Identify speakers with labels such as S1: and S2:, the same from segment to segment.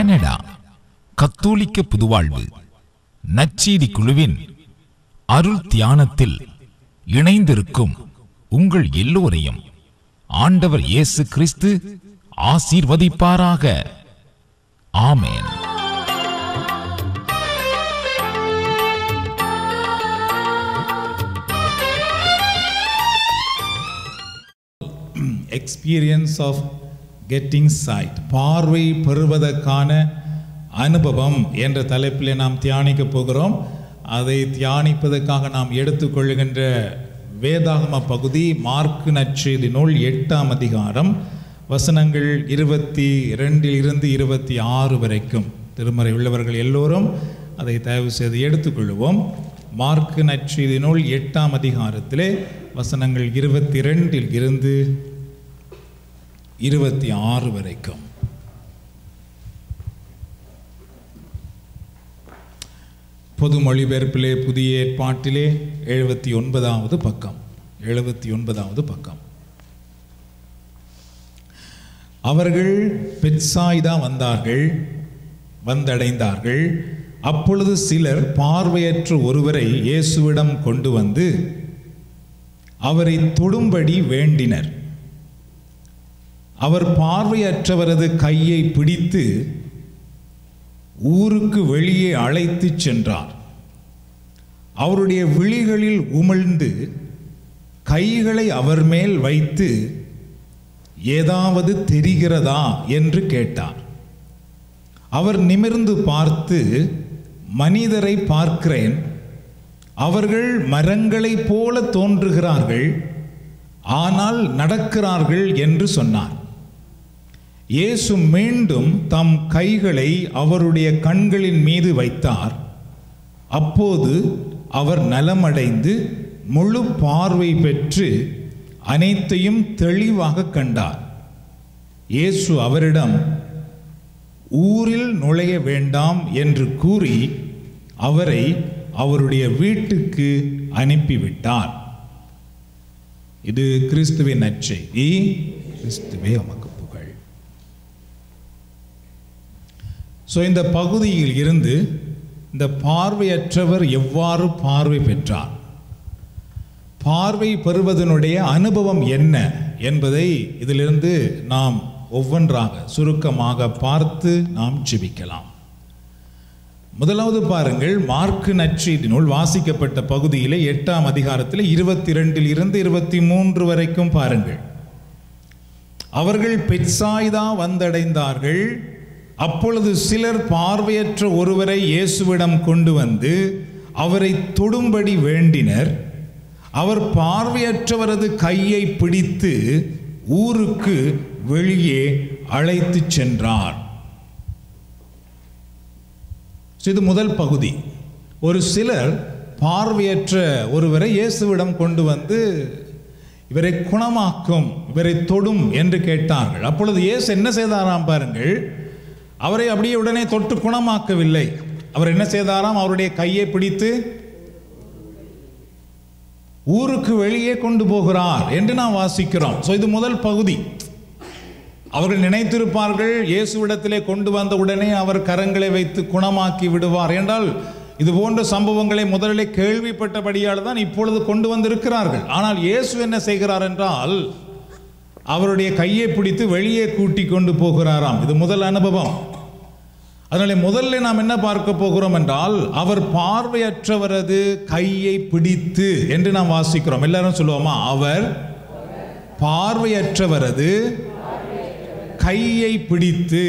S1: Canada கத்தோலிக்க புதுவாழ்வு நற்செய்தி குழுவின் அருள் தியானத்தில் இணைந்திருக்கும் உங்கள் எல்லோரையும் ஆண்டவர் இயேசு கிறிஸ்து ஆசீர்வதிப்பாராக ஆமென்
S2: எக்ஸ்பீரியன்ஸ் ஆஃப் கெட்டிங் சைட் பார்வை பெறுவதற்கான அனுபவம் என்ற தலைப்பில் நாம் தியானிக்க போகிறோம் அதை தியானிப்பதற்காக நாம் எடுத்துக்கொள்கின்ற வேதாகம பகுதி மார்க்கு நற்செய்தி நூல் எட்டாம் அதிகாரம் வசனங்கள் இருபத்தி ரெண்டில் இருந்து இருபத்தி ஆறு வரைக்கும் திருமறை உள்ளவர்கள் எல்லோரும் அதை தயவு செய்து எடுத்துக்கொள்வோம் மார்க்கு நற்செய்தி நூல் எட்டாம் அதிகாரத்திலே வசனங்கள் இருபத்தி ரெண்டில் இருந்து இருபத்தி ஆறு வரைக்கும் பொது மொழிபெயர்ப்பிலே புதிய ஏற்பாட்டிலே எழுபத்தி ஒன்பதாவது பக்கம் எழுபத்தி ஒன்பதாவது பக்கம் அவர்கள் பெட்சாய்தா வந்தார்கள் வந்தடைந்தார்கள் அப்பொழுது சிலர் பார்வையற்ற ஒருவரை இயேசுவிடம் கொண்டு வந்து அவரை தொடும்படி வேண்டினர் அவர் பார்வையற்றவரது கையை பிடித்து ஊருக்கு வெளியே அழைத்துச் சென்றார் அவருடைய விழிகளில் உமிழ்ந்து கைகளை அவர் மேல் வைத்து ஏதாவது தெரிகிறதா என்று கேட்டார் அவர் நிமிர்ந்து பார்த்து மனிதரை பார்க்கிறேன் அவர்கள் மரங்களைப் போல தோன்றுகிறார்கள் ஆனால் நடக்கிறார்கள் என்று சொன்னார் இயேசு மீண்டும் தம் கைகளை அவருடைய கண்களின் மீது வைத்தார் அப்போது அவர் நலமடைந்து முழு பார்வை பெற்று அனைத்தையும் தெளிவாக கண்டார் இயேசு அவரிடம் ஊரில் நுழைய வேண்டாம் என்று கூறி அவரை அவருடைய வீட்டுக்கு அனுப்பிவிட்டார் இது கிறிஸ்துவின் நற்செய்தி கிறிஸ்துவே உமக்கு புகழ் ஸோ இந்த பகுதியில் இருந்து இந்த பார்வையற்றவர் எவ்வாறு பார்வை பெற்றார் பார்வை பெறுவதனுடைய அனுபவம் என்ன என்பதை இதிலிருந்து நாம் ஒவ்வொன்றாக சுருக்கமாக பார்த்து நாம் ஜெபிக்கலாம் முதலாவது பாருங்கள் மார்க்கு நற்செய்தி நூல் வாசிக்கப்பட்ட பகுதியிலே எட்டாம் அதிகாரத்தில் இருபத்தி ரெண்டில் இருந்து இருபத்தி மூன்று வரைக்கும் பாருங்கள் அவர்கள் பெட்சாய்தா வந்தடைந்தார்கள் அப்பொழுது சிலர் பார்வையற்ற ஒருவரை இயேசுவிடம் கொண்டு வந்து அவரை தொடும்படி வேண்டினர் அவர் பார்வையற்றவரது கையை பிடித்து ஊருக்கு வெளியே அழைத்துச் சென்றார் இது முதல் பகுதி ஒரு சிலர் பார்வையற்ற ஒருவரை இயேசுவிடம் கொண்டு வந்து இவரை குணமாக்கும் இவரை தொடும் என்று கேட்டார்கள் அப்பொழுது இயேசு என்ன செய்தாராம் பாருங்கள் அவரை அப்படியே உடனே தொட்டு குணமாக்கவில்லை அவர் என்ன செய்தாராம் அவருடைய கையை பிடித்து ஊருக்கு வெளியே கொண்டு போகிறார் என்று நாம் வாசிக்கிறோம் ஸோ இது முதல் பகுதி அவர்கள் நினைத்திருப்பார்கள் இயேசுவிடத்திலே கொண்டு வந்த உடனே அவர் கரங்களை வைத்து குணமாக்கி விடுவார் என்றால் இது போன்ற சம்பவங்களை முதலிலே கேள்விப்பட்டபடியால் தான் இப்பொழுது கொண்டு வந்திருக்கிறார்கள் ஆனால் இயேசு என்ன செய்கிறார் என்றால் அவருடைய கையை பிடித்து வெளியே கூட்டி கொண்டு போகிறாராம் இது முதல் அனுபவம் அதனால முதல்ல நாம் என்ன பார்க்க போகிறோம் என்றால் அவர் பார்வையற்றவரது கையை பிடித்து என்று நாம் வாசிக்கிறோம் எல்லாரும் சொல்லுவோமா அவர் பார்வையற்றவரது கையை பிடித்து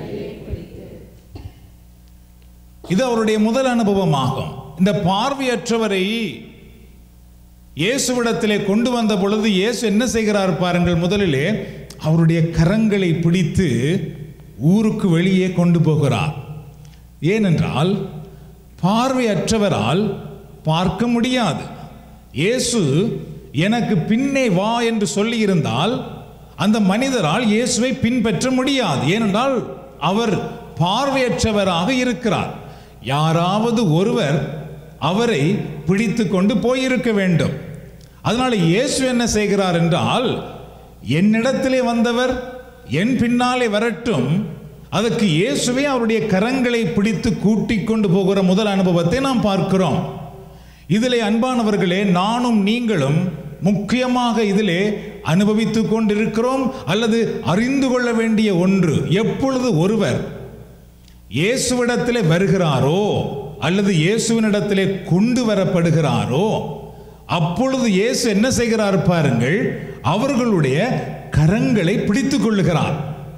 S2: இது அவருடைய முதல் அனுபவமாகும் இந்த பார்வையற்றவரை இயேசுவிடத்திலே கொண்டு வந்த பொழுது இயேசு என்ன செய்கிறார் பாருங்கள் முதலிலே அவருடைய கரங்களை பிடித்து ஊருக்கு வெளியே கொண்டு போகிறார் ஏனென்றால் பார்வையற்றவரால் பார்க்க முடியாது இயேசு எனக்கு பின்னே வா என்று சொல்லியிருந்தால் அந்த மனிதரால் இயேசுவை பின்பற்ற முடியாது ஏனென்றால் அவர் பார்வையற்றவராக இருக்கிறார் யாராவது ஒருவர் அவரை பிடித்து கொண்டு போயிருக்க வேண்டும் அதனால இயேசு என்ன செய்கிறார் என்றால் என்னிடத்திலே வந்தவர் என் பின்னாலே வரட்டும் அதற்கு இயேசுவே அவருடைய கரங்களை பிடித்து கூட்டிக் கொண்டு போகிற முதல் அனுபவத்தை நாம் பார்க்கிறோம் இதிலே அன்பானவர்களே நானும் நீங்களும் முக்கியமாக இதிலே அனுபவித்துக் கொண்டிருக்கிறோம் அல்லது அறிந்து கொள்ள வேண்டிய ஒன்று எப்பொழுது ஒருவர் இயேசுவிடத்திலே வருகிறாரோ அல்லது இயேசுவினிடத்திலே கொண்டு வரப்படுகிறாரோ அப்பொழுது இயேசு என்ன செய்கிறார் பாருங்கள் அவர்களுடைய கரங்களை பிடித்துக் கொள்ளுகிறார்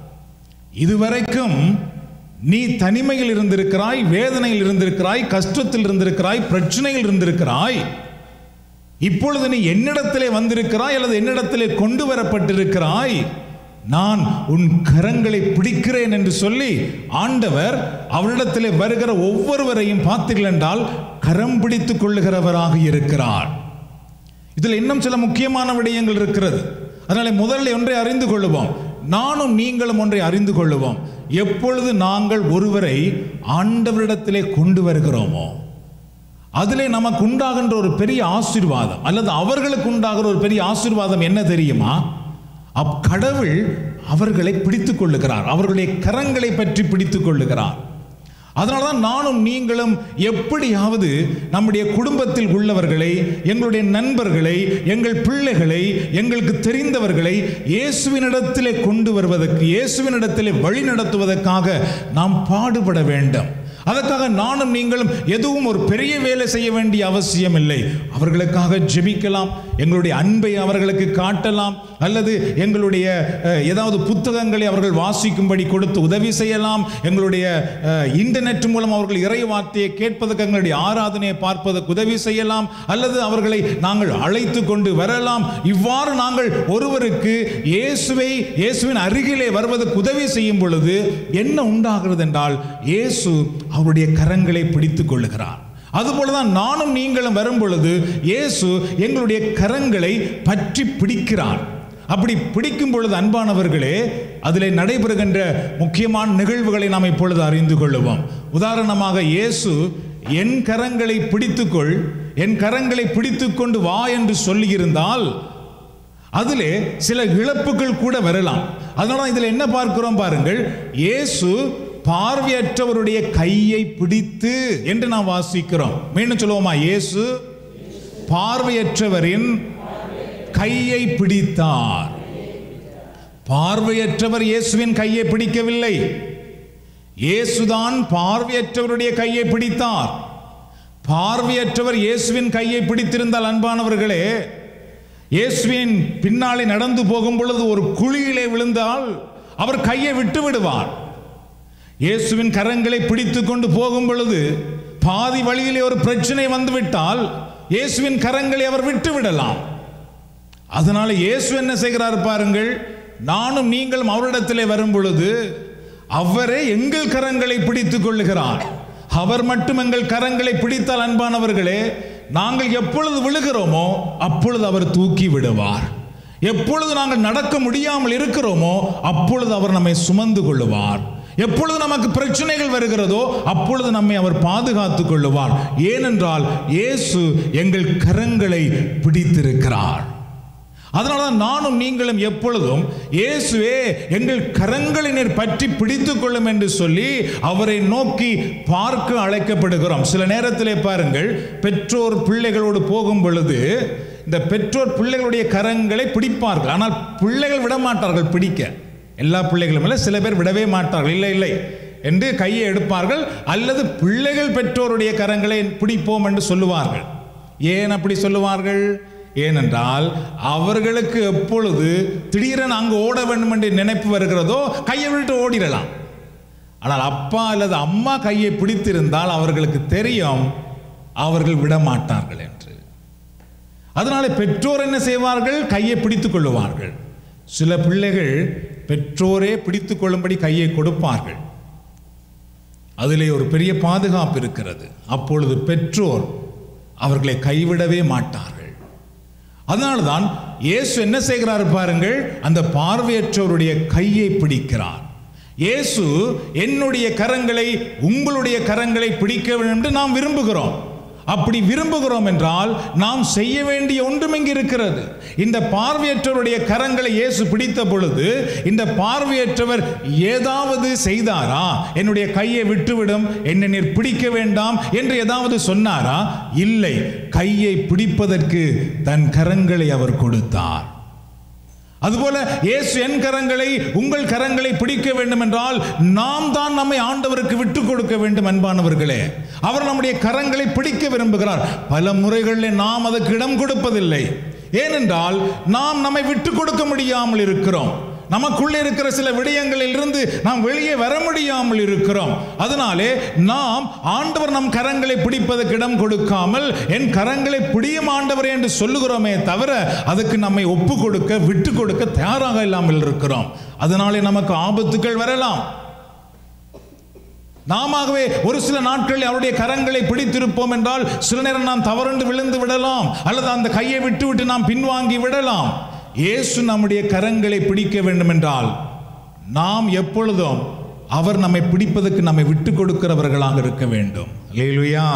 S2: இதுவரைக்கும் நீ தனிமையில் இருந்திருக்கிறாய் வேதனையில் இருந்திருக்கிறாய் கஷ்டத்தில் இருந்திருக்கிறாய் பிரச்சனையில் இருந்திருக்கிறாய் இப்பொழுது நீ என்னிடத்திலே வந்திருக்கிறாய் அல்லது என்னிடத்திலே கொண்டு வரப்பட்டிருக்கிறாய் நான் உன் கரங்களை பிடிக்கிறேன் என்று சொல்லி ஆண்டவர் அவரிடத்திலே வருகிற ஒவ்வொருவரையும் பார்த்தீர்கள் என்றால் கரம் பிடித்துக் கொள்ளுகிறவராக இருக்கிறார் இதில் இன்னும் சில முக்கியமான விடயங்கள் இருக்கிறது அதனால முதல்ல ஒன்றை அறிந்து கொள்ளுவோம் நானும் நீங்களும் ஒன்றை அறிந்து கொள்ளுவோம் எப்பொழுது நாங்கள் ஒருவரை ஆண்டவரிடத்திலே கொண்டு வருகிறோமோ அதிலே நமக்கு உண்டாகின்ற ஒரு பெரிய ஆசீர்வாதம் அல்லது அவர்களுக்கு உண்டாகிற ஒரு பெரிய ஆசீர்வாதம் என்ன தெரியுமா அக்கடவுள் அவர்களை பிடித்துக் கொள்ளுகிறார் அவர்களுடைய கரங்களை பற்றி பிடித்துக் கொள்ளுகிறார் அதனால்தான் நானும் நீங்களும் எப்படியாவது நம்முடைய குடும்பத்தில் உள்ளவர்களை எங்களுடைய நண்பர்களை எங்கள் பிள்ளைகளை எங்களுக்கு தெரிந்தவர்களை இயேசுவினிடத்திலே கொண்டு வருவதற்கு இயேசுவினிடத்திலே வழி நடத்துவதற்காக நாம் பாடுபட வேண்டும் அதற்காக நானும் நீங்களும் எதுவும் ஒரு பெரிய வேலை செய்ய வேண்டிய அவசியம் இல்லை அவர்களுக்காக ஜெபிக்கலாம் எங்களுடைய அன்பை அவர்களுக்கு காட்டலாம் அல்லது எங்களுடைய அஹ், ஏதாவது புத்தகங்களை அவர்கள் வாசிக்கும்படி கொடுத்து உதவி செய்யலாம் எங்களுடைய அஹ், இன்டர்நெட் மூலம் அவர்கள் இறை வார்த்தையை கேட்பதற்கு எங்களுடைய ஆராதனையை பார்ப்பதற்கு உதவி செய்யலாம் அல்லது அவர்களை நாங்கள் அழைத்து கொண்டு வரலாம் இவ்வாறு நாங்கள் ஒருவருக்கு இயேசுவை இயேசுவின் அருகிலே வருவதற்கு உதவி செய்யும் பொழுது என்ன உண்டாகிறது என்றால் இயேசு அவருடைய கரங்களை பிடித்துக் கொள்ளுகிறார் அதுபோலதான் நானும் நீங்களும் வரும் பொழுது இயேசு எங்களுடைய கரங்களை பற்றி பிடிக்கிறார் அப்படி பிடிக்கும் பொழுது அன்பானவர்களே அதிலே நடைபெறுகின்ற முக்கியமான நிகழ்வுகளை நாம் இப்பொழுது அறிந்து கொள்ளுவோம் உதாரணமாக இயேசு என் கரங்களை பிடித்துக்கொள் என் கரங்களை பிடித்துக்கொண்டு வா என்று சொல்லியிருந்தால் அதிலே சில இழப்புகள் கூட வரலாம் அதனால இதில் என்ன பார்க்கிறோம் பாருங்கள் இயேசு பார்வையற்றவருடைய கையை பிடித்து என்று நாம் வாசிக்கிறோம் மீண்டும் சொல்லுவோமா இயேசு பார்வையற்றவரின் கையை பிடித்தார் பார்வையற்றவர் இயேசுவின் கையை பிடிக்கவில்லை இயேசுதான் பார்வையற்றவருடைய கையை பிடித்தார் பார்வையற்றவர் இயேசுவின் கையை பிடித்திருந்தால் அன்பானவர்களே இயேசுவின் பின்னாலே நடந்து போகும் பொழுது ஒரு குழியிலே விழுந்தால் அவர் கையை விட்டு விடுவார் இயேசுவின் கரங்களை பிடித்து கொண்டு போகும் பொழுது பாதி வழியிலே ஒரு பிரச்சனை வந்துவிட்டால் இயேசுவின் கரங்களை அவர் விட்டு விடலாம் அதனால இயேசு என்ன செய்கிறார் பாருங்கள் நானும் நீங்களும் அவரிடத்திலே வரும் பொழுது அவரே எங்கள் கரங்களை பிடித்துக் கொள்ளுகிறார் அவர் மட்டும் எங்கள் கரங்களை பிடித்தால் அன்பானவர்களே நாங்கள் எப்பொழுது விழுகிறோமோ அப்பொழுது அவர் தூக்கி விடுவார் எப்பொழுது நாங்கள் நடக்க முடியாமல் இருக்கிறோமோ அப்பொழுது அவர் நம்மை சுமந்து கொள்ளுவார் எப்பொழுது நமக்கு பிரச்சனைகள் வருகிறதோ அப்பொழுது நம்மை அவர் பாதுகாத்துக் கொள்ளுவார் ஏனென்றால் இயேசு எங்கள் கரங்களை பிடித்திருக்கிறார் அதனால்தான் நானும் நீங்களும் எப்பொழுதும் இயேசுவே எங்கள் கரங்களினர் பற்றி பிடித்துக் கொள்ளும் என்று சொல்லி அவரை நோக்கி பார்க்க அழைக்கப்படுகிறோம் சில நேரத்திலே பாருங்கள் பெற்றோர் பிள்ளைகளோடு போகும் பொழுது இந்த பெற்றோர் பிள்ளைகளுடைய கரங்களை பிடிப்பார்கள் ஆனால் பிள்ளைகள் விட மாட்டார்கள் பிடிக்க எல்லா பிள்ளைகளும் இல்லை சில பேர் விடவே மாட்டார்கள் இல்லை இல்லை என்று கையை எடுப்பார்கள் அல்லது பிள்ளைகள் பெற்றோருடைய கரங்களை பிடிப்போம் என்று சொல்லுவார்கள் ஏன் அப்படி சொல்லுவார்கள் ஏனென்றால் அவர்களுக்கு எப்பொழுது திடீரென அங்கு ஓட வேண்டும் என்று நினைப்பு வருகிறதோ கையை விட்டு ஓடிடலாம் ஆனால் அப்பா அல்லது அம்மா கையை பிடித்திருந்தால் அவர்களுக்கு தெரியும் அவர்கள் விட மாட்டார்கள் என்று அதனால பெற்றோர் என்ன செய்வார்கள் கையை பிடித்துக் கொள்ளுவார்கள் சில பிள்ளைகள் பெற்றோரே பிடித்துக் கொள்ளும்படி கையை கொடுப்பார்கள் அதிலே ஒரு பெரிய பாதுகாப்பு இருக்கிறது அப்பொழுது பெற்றோர் அவர்களை கைவிடவே மாட்டார்கள் அதனால்தான் இயேசு என்ன செய்கிறார் பாருங்கள் அந்த பார்வையற்றவருடைய கையை பிடிக்கிறார் இயேசு என்னுடைய கரங்களை உங்களுடைய கரங்களை பிடிக்க வேண்டும் என்று நாம் விரும்புகிறோம் அப்படி விரும்புகிறோம் என்றால் நாம் செய்ய வேண்டிய ஒன்றும் இங்கு இருக்கிறது இந்த பார்வையற்றவருடைய கரங்களை இயேசு பிடித்த பொழுது இந்த பார்வையற்றவர் ஏதாவது செய்தாரா என்னுடைய கையை விட்டுவிடும் என்னை நீர் பிடிக்க வேண்டாம் என்று ஏதாவது சொன்னாரா இல்லை கையை பிடிப்பதற்கு தன் கரங்களை அவர் கொடுத்தார் அதுபோல இயேசு என் கரங்களை உங்கள் கரங்களை பிடிக்க வேண்டும் என்றால் நாம் தான் நம்மை ஆண்டவருக்கு விட்டு கொடுக்க வேண்டும் அன்பானவர்களே அவர் நம்முடைய கரங்களை பிடிக்க விரும்புகிறார் பல முறைகளில் நாம் அதற்கு இடம் கொடுப்பதில்லை ஏனென்றால் நாம் நம்மை விட்டு கொடுக்க முடியாமல் இருக்கிறோம் நமக்குள்ளே இருக்கிற சில விடயங்களில் இருந்து நாம் வெளியே வர முடியாமல் இருக்கிறோம் அதனாலே நாம் ஆண்டவர் நம் கரங்களை பிடிப்பதற்கு இடம் கொடுக்காமல் என் கரங்களை பிடியும் ஆண்டவரே என்று சொல்லுகிறோமே தவிர அதுக்கு நம்மை ஒப்பு கொடுக்க விட்டு கொடுக்க தயாராக இல்லாமல் இருக்கிறோம் அதனாலே நமக்கு ஆபத்துக்கள் வரலாம் நாமவே ஒரு சில நாட்களில் அவருடைய கரங்களை பிடித்திருப்போம் என்றால் சில நேரம் நாம் தவறுண்டு விழுந்து விடலாம் அல்லது அந்த கையை விட்டுவிட்டு நாம் பின்வாங்கி விடலாம் இயேசு நம்முடைய கரங்களை பிடிக்க வேண்டும் என்றால் நாம் எப்பொழுதும் அவர் நம்மை பிடிப்பதற்கு நம்மை விட்டு கொடுக்கிறவர்களாக இருக்க வேண்டும் லேலுயா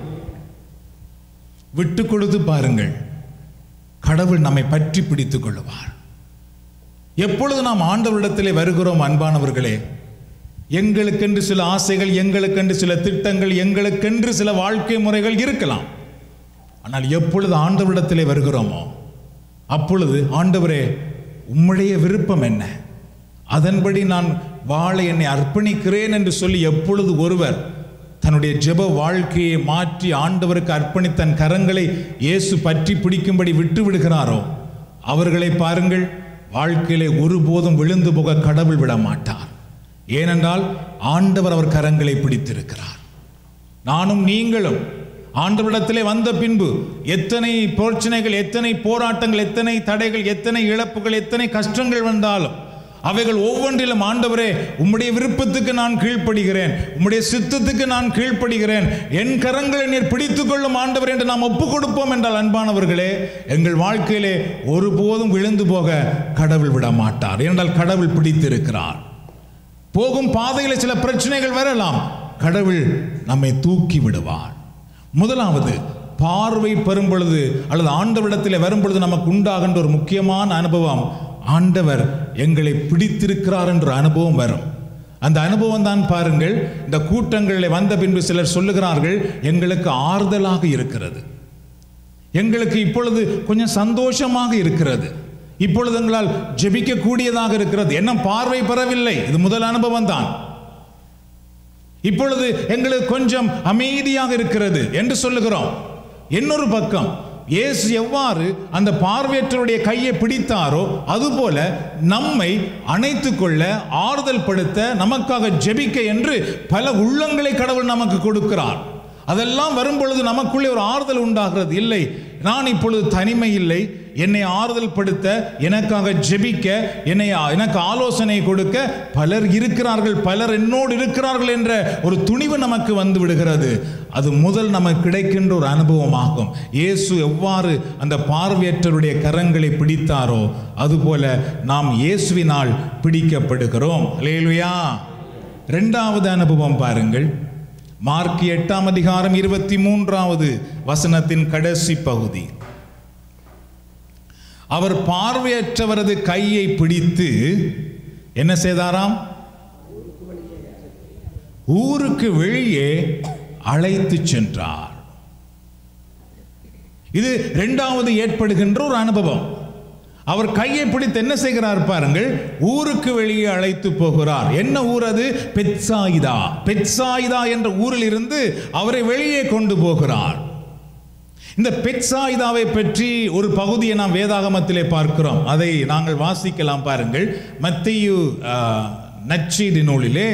S2: விட்டு கொடுத்து பாருங்கள் கடவுள் நம்மை பற்றி பிடித்துக் கொள்ளுவார் எப்பொழுது நாம் ஆண்டவரிடத்திலே வருகிறோம் அன்பானவர்களே எங்களுக்கென்று சில ஆசைகள் எங்களுக்கென்று சில திட்டங்கள் எங்களுக்கென்று சில வாழ்க்கை முறைகள் இருக்கலாம் ஆனால் எப்பொழுது ஆண்டவரிடத்திலே வருகிறோமோ அப்பொழுது ஆண்டவரே உம்முடைய விருப்பம் என்ன அதன்படி நான் வாழ என்னை அர்ப்பணிக்கிறேன் என்று சொல்லி எப்பொழுது ஒருவர் தன்னுடைய ஜெப வாழ்க்கையை மாற்றி ஆண்டவருக்கு அர்ப்பணித்த தன் கரங்களை இயேசு பற்றி பிடிக்கும்படி விட்டு விடுகிறாரோ அவர்களை பாருங்கள் வாழ்க்கையிலே ஒருபோதும் விழுந்து போக கடவுள் விட மாட்டார் ஏனென்றால் ஆண்டவர் அவர் கரங்களை பிடித்திருக்கிறார் நானும் நீங்களும் ஆண்டவரிடத்திலே வந்த பின்பு எத்தனை பிரச்சனைகள் எத்தனை போராட்டங்கள் எத்தனை தடைகள் எத்தனை இழப்புகள் எத்தனை கஷ்டங்கள் வந்தாலும் அவைகள் ஒவ்வொன்றிலும் ஆண்டவரே உம்முடைய விருப்பத்துக்கு நான் கீழ்ப்படுகிறேன் உம்முடைய சித்தத்துக்கு நான் கீழ்ப்படுகிறேன் என் கரங்களை நீர் பிடித்துக் கொள்ளும் ஆண்டவர் என்று நாம் ஒப்புக் கொடுப்போம் என்றால் அன்பானவர்களே எங்கள் வாழ்க்கையிலே ஒருபோதும் விழுந்து போக கடவுள் விட மாட்டார் ஏனென்றால் கடவுள் பிடித்திருக்கிறார் போகும் பாதையில் சில பிரச்சனைகள் வரலாம் கடவுள் நம்மை தூக்கி விடுவார் முதலாவது பார்வை பெறும் பொழுது அல்லது ஆண்டவரிடத்தில் வரும் பொழுது நமக்கு உண்டாகின்ற ஒரு முக்கியமான அனுபவம் ஆண்டவர் எங்களை பிடித்திருக்கிறார் என்ற அனுபவம் வரும் அந்த அனுபவம் தான் பாருங்கள் இந்த கூட்டங்களில் வந்த பின்பு சிலர் சொல்லுகிறார்கள் எங்களுக்கு ஆறுதலாக இருக்கிறது எங்களுக்கு இப்பொழுது கொஞ்சம் சந்தோஷமாக இருக்கிறது இப்பொழுது எங்களால் ஜெபிக்க கூடியதாக இருக்கிறது என்ன பார்வை பெறவில்லை இது முதல் அனுபவம் தான் இப்பொழுது எங்களுக்கு கொஞ்சம் அமைதியாக இருக்கிறது என்று சொல்லுகிறோம் இன்னொரு பக்கம் இயேசு எவ்வாறு அந்த பார்வையற்றவருடைய கையை பிடித்தாரோ அதுபோல நம்மை அணைத்துக் கொள்ள ஆறுதல் படுத்த நமக்காக ஜெபிக்க என்று பல உள்ளங்களை கடவுள் நமக்கு கொடுக்கிறார் அதெல்லாம் வரும் பொழுது நமக்குள்ளே ஒரு ஆறுதல் உண்டாகிறது இல்லை நான் இப்பொழுது தனிமை இல்லை என்னை ஆறுதல் படுத்த எனக்காக ஜெபிக்க என்னை எனக்கு ஆலோசனை கொடுக்க பலர் இருக்கிறார்கள் பலர் என்னோடு இருக்கிறார்கள் என்ற ஒரு துணிவு நமக்கு வந்து விடுகிறது அது முதல் நமக்கு கிடைக்கின்ற ஒரு அனுபவமாகும் இயேசு எவ்வாறு அந்த பார்வையற்றவருடைய கரங்களை பிடித்தாரோ அதுபோல நாம் இயேசுவினால் பிடிக்கப்படுகிறோம் லேலுயா இரண்டாவது அனுபவம் பாருங்கள் மார்க் எட்டாம் அதிகாரம் இருபத்தி மூன்றாவது வசனத்தின் கடைசி பகுதி அவர் பார்வையற்றவரது கையை பிடித்து என்ன செய்தாராம் ஊருக்கு வெளியே அழைத்து சென்றார் இது இரண்டாவது ஏற்படுகின்ற ஒரு அனுபவம் அவர் கையை பிடித்து என்ன செய்கிறார் பாருங்கள் ஊருக்கு வெளியே அழைத்து போகிறார் என்ன ஊர் அது பெட்சாயிதா பெட்சாயிதா என்ற ஊரில் இருந்து அவரை வெளியே கொண்டு போகிறார் இந்த பெட்சாயிதாவை பற்றி ஒரு பகுதியை நாம் வேதாகமத்திலே பார்க்கிறோம் அதை நாங்கள் வாசிக்கலாம் பாருங்கள் மத்தியு நச்சீதி நூலிலே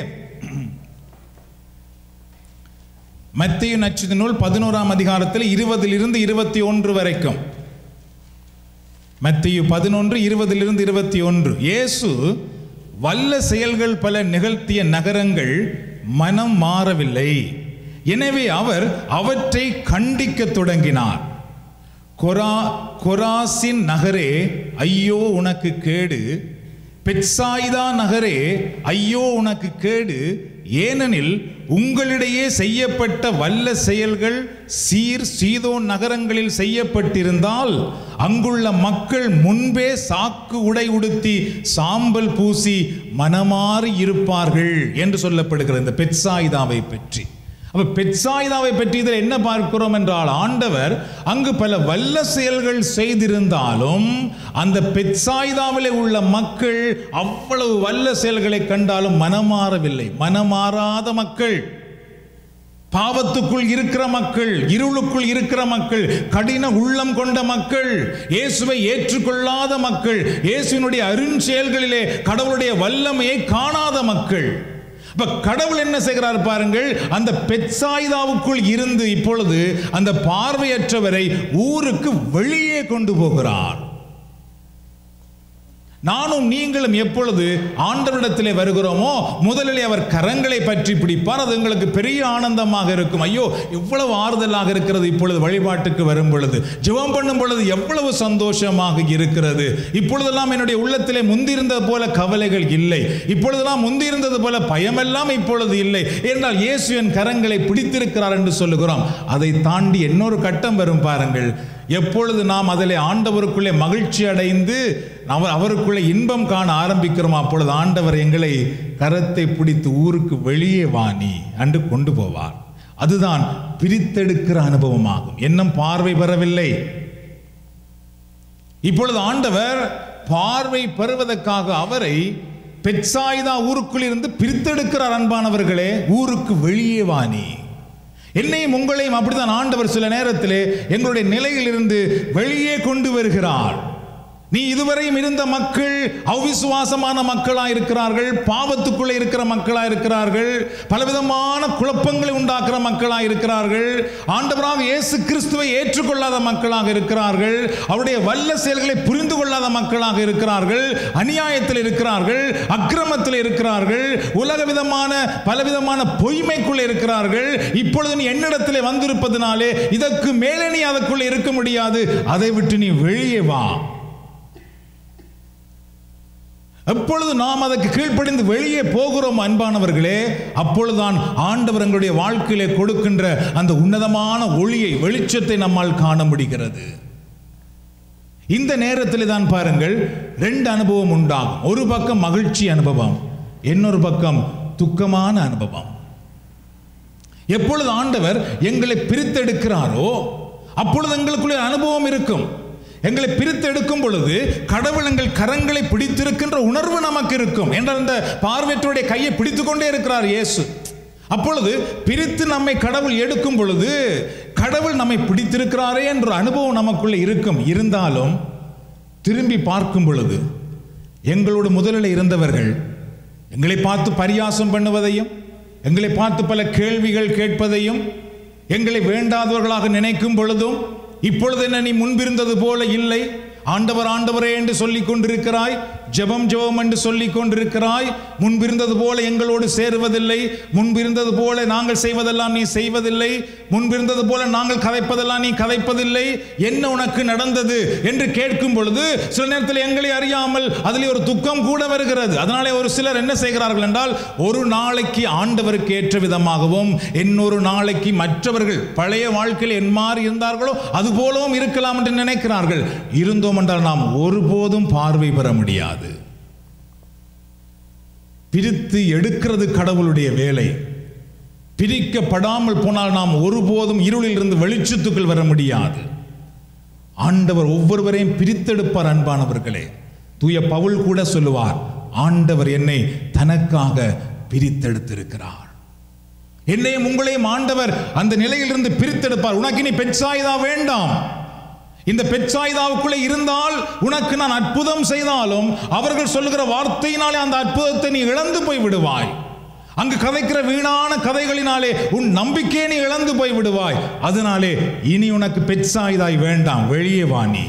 S2: மத்திய நச்சீதி நூல் பதினோராம் அதிகாரத்தில் இருபதிலிருந்து இருபத்தி ஒன்று வரைக்கும் மத்திய பதினொன்று இருபதிலிருந்து இருபத்தி ஒன்று இயேசு வல்ல செயல்கள் பல நிகழ்த்திய நகரங்கள் மனம் மாறவில்லை எனவே அவர் அவற்றை கண்டிக்க தொடங்கினார் கொரா கொராசின் நகரே ஐயோ உனக்கு கேடு பெட்சாயிதா நகரே ஐயோ உனக்கு கேடு ஏனெனில் உங்களிடையே செய்யப்பட்ட வல்ல செயல்கள் சீர் சீதோன் நகரங்களில் செய்யப்பட்டிருந்தால் அங்குள்ள மக்கள் முன்பே சாக்கு உடை உடுத்தி சாம்பல் பூசி மனமாறி இருப்பார்கள் என்று சொல்லப்படுகிறது இந்த பெட்சாயிதாவை பற்றி அப்ப பெட்சாயிதாவை பற்றி இதில் என்ன பார்க்கிறோம் என்றால் ஆண்டவர் அங்கு பல வல்ல செயல்கள் செய்திருந்தாலும் அந்த பெட்சாயிதாவிலே உள்ள மக்கள் அவ்வளவு வல்ல செயல்களை கண்டாலும் மனமாறவில்லை மனமாறாத மக்கள் பாவத்துக்குள் இருக்கிற மக்கள் இருளுக்குள் இருக்கிற மக்கள் கடின உள்ளம் கொண்ட மக்கள் இயேசுவை ஏற்றுக்கொள்ளாத மக்கள் இயேசுவினுடைய அருஞ்செயல்களிலே கடவுளுடைய வல்லமையை காணாத மக்கள் இப்ப கடவுள் என்ன செய்கிறார் பாருங்கள் அந்த பெட்சாயிதாவுக்குள் இருந்து இப்பொழுது அந்த பார்வையற்றவரை ஊருக்கு வெளியே கொண்டு போகிறார் நானும் நீங்களும் எப்பொழுது ஆண்டவரிடத்திலே வருகிறோமோ முதலிலே அவர் கரங்களை பற்றி பிடிப்பார் அது உங்களுக்கு பெரிய ஆனந்தமாக இருக்கும் ஐயோ எவ்வளவு ஆறுதலாக இருக்கிறது இப்பொழுது வழிபாட்டுக்கு வரும் பொழுது ஜெபம் பண்ணும் பொழுது எவ்வளவு சந்தோஷமாக இருக்கிறது இப்பொழுதெல்லாம் என்னுடைய உள்ளத்திலே முந்திருந்தது போல கவலைகள் இல்லை இப்பொழுதெல்லாம் முந்திருந்தது போல பயமெல்லாம் இப்பொழுது இல்லை என்றால் இயேசு என் கரங்களை பிடித்திருக்கிறார் என்று சொல்லுகிறோம் அதை தாண்டி இன்னொரு கட்டம் வரும் பாருங்கள் எப்பொழுது நாம் அதிலே ஆண்டவருக்குள்ளே மகிழ்ச்சி அடைந்து அவர் அவருக்குள்ளே இன்பம் காண ஆரம்பிக்கிறோம் அப்பொழுது ஆண்டவர் எங்களை கரத்தை பிடித்து ஊருக்கு வெளியே வாணி அன்று கொண்டு போவார் அதுதான் பிரித்தெடுக்கிற அனுபவமாகும் இன்னும் பார்வை பெறவில்லை இப்பொழுது ஆண்டவர் பார்வை பெறுவதற்காக அவரை பெட்சாயிதா ஊருக்குள் இருந்து பிரித்தெடுக்கிறார் அன்பானவர்களே ஊருக்கு வெளியே வாணி என்னையும் உங்களையும் அப்படித்தான் ஆண்டவர் சில நேரத்திலே எங்களுடைய நிலையிலிருந்து வெளியே கொண்டு வருகிறார் நீ இதுவரையும் இருந்த மக்கள் அவிசுவாசமான மக்களா இருக்கிறார்கள் பாவத்துக்குள்ளே இருக்கிற மக்களா இருக்கிறார்கள் பலவிதமான குழப்பங்களை உண்டாக்குற மக்களா இருக்கிறார்கள் ஆண்டவராக இயேசு கிறிஸ்துவை ஏற்றுக்கொள்ளாத மக்களாக இருக்கிறார்கள் அவருடைய வல்ல செயல்களை புரிந்து கொள்ளாத மக்களாக இருக்கிறார்கள் அநியாயத்தில் இருக்கிறார்கள் அக்கிரமத்தில் இருக்கிறார்கள் உலக விதமான பலவிதமான பொய்மைக்குள்ளே இருக்கிறார்கள் இப்பொழுது நீ என்னிடத்திலே வந்திருப்பதனாலே இதற்கு மேலே நீ அதற்குள்ளே இருக்க முடியாது அதை விட்டு நீ வெளியே வா எப்பொழுது நாம் அதற்கு கீழ்ப்படிந்து வெளியே போகிறோம் அன்பானவர்களே அப்பொழுதுதான் ஆண்டவர் எங்களுடைய வாழ்க்கையிலே கொடுக்கின்ற அந்த உன்னதமான ஒளியை வெளிச்சத்தை நம்மால் காண முடிகிறது இந்த நேரத்தில் தான் பாருங்கள் ரெண்டு அனுபவம் உண்டாகும் ஒரு பக்கம் மகிழ்ச்சி அனுபவம் இன்னொரு பக்கம் துக்கமான அனுபவம் எப்பொழுது ஆண்டவர் எங்களை பிரித்தெடுக்கிறாரோ அப்பொழுது எங்களுக்குள்ளே அனுபவம் இருக்கும் எங்களை பிரித்து எடுக்கும் பொழுது கடவுள் எங்கள் கரங்களை பிடித்திருக்கின்ற உணர்வு நமக்கு இருக்கும் என்ற அந்த பார்வையற்றோடைய கையை பிடித்துக் கொண்டே இருக்கிறார் இயேசு அப்பொழுது பிரித்து நம்மை கடவுள் எடுக்கும் பொழுது கடவுள் நம்மை பிடித்திருக்கிறாரே என்ற அனுபவம் நமக்குள்ளே இருக்கும் இருந்தாலும் திரும்பி பார்க்கும் பொழுது எங்களோடு முதலில் இருந்தவர்கள் எங்களை பார்த்து பரியாசம் பண்ணுவதையும் எங்களை பார்த்து பல கேள்விகள் கேட்பதையும் எங்களை வேண்டாதவர்களாக நினைக்கும் பொழுதும் இப்பொழுது என்ன நீ முன்பிருந்தது போல இல்லை ஆண்டவர் ஆண்டவரே என்று சொல்லிக் கொண்டிருக்கிறாய் ஜெபம் ஜெபம் என்று சொல்லிக் கொண்டிருக்கிறாய் முன்பிருந்தது போல எங்களோடு சேருவதில்லை முன்பிருந்தது போல நாங்கள் செய்வதெல்லாம் நீ செய்வதில்லை முன்பிருந்தது போல நாங்கள் கதைப்பதெல்லாம் நீ கதைப்பதில்லை என்ன உனக்கு நடந்தது என்று கேட்கும் பொழுது சில நேரத்தில் எங்களை அறியாமல் அதில் ஒரு துக்கம் கூட வருகிறது அதனாலே ஒரு சிலர் என்ன செய்கிறார்கள் என்றால் ஒரு நாளைக்கு ஆண்டவருக்கு ஏற்ற விதமாகவும் இன்னொரு நாளைக்கு மற்றவர்கள் பழைய வாழ்க்கையில் என்மாறி இருந்தார்களோ அது போலவும் இருக்கலாம் என்று நினைக்கிறார்கள் இருந்தோம் என்றால் நாம் ஒருபோதும் பார்வை பெற முடியாது பிரித்து எடுக்கிறது கடவுளுடைய வேலை பிரிக்கப்படாமல் போனால் நாம் ஒருபோதும் இருளில் இருந்து வெளிச்சத்துக்குள் வர முடியாது ஆண்டவர் ஒவ்வொருவரையும் பிரித்தெடுப்பார் அன்பானவர்களே தூய பவுல் கூட சொல்லுவார் ஆண்டவர் என்னை தனக்காக பிரித்தெடுத்திருக்கிறார் என்னையும் உங்களையும் ஆண்டவர் அந்த நிலையிலிருந்து பிரித்தெடுப்பார் உனக்கு நீ பெற்சாயுதா வேண்டாம் இந்த பெற்சாயுதாவுக்குள்ளே இருந்தால் உனக்கு நான் அற்புதம் செய்தாலும் அவர்கள் சொல்லுகிற வார்த்தையினாலே அந்த அற்புதத்தை நீ இழந்து போய் விடுவாய் அங்கு கதைக்கிற வீணான கதைகளினாலே உன் நம்பிக்கையை நீ இழந்து போய் விடுவாய் அதனாலே இனி உனக்கு பெற்சாயுதாய் வேண்டாம் வெளியே வா நீ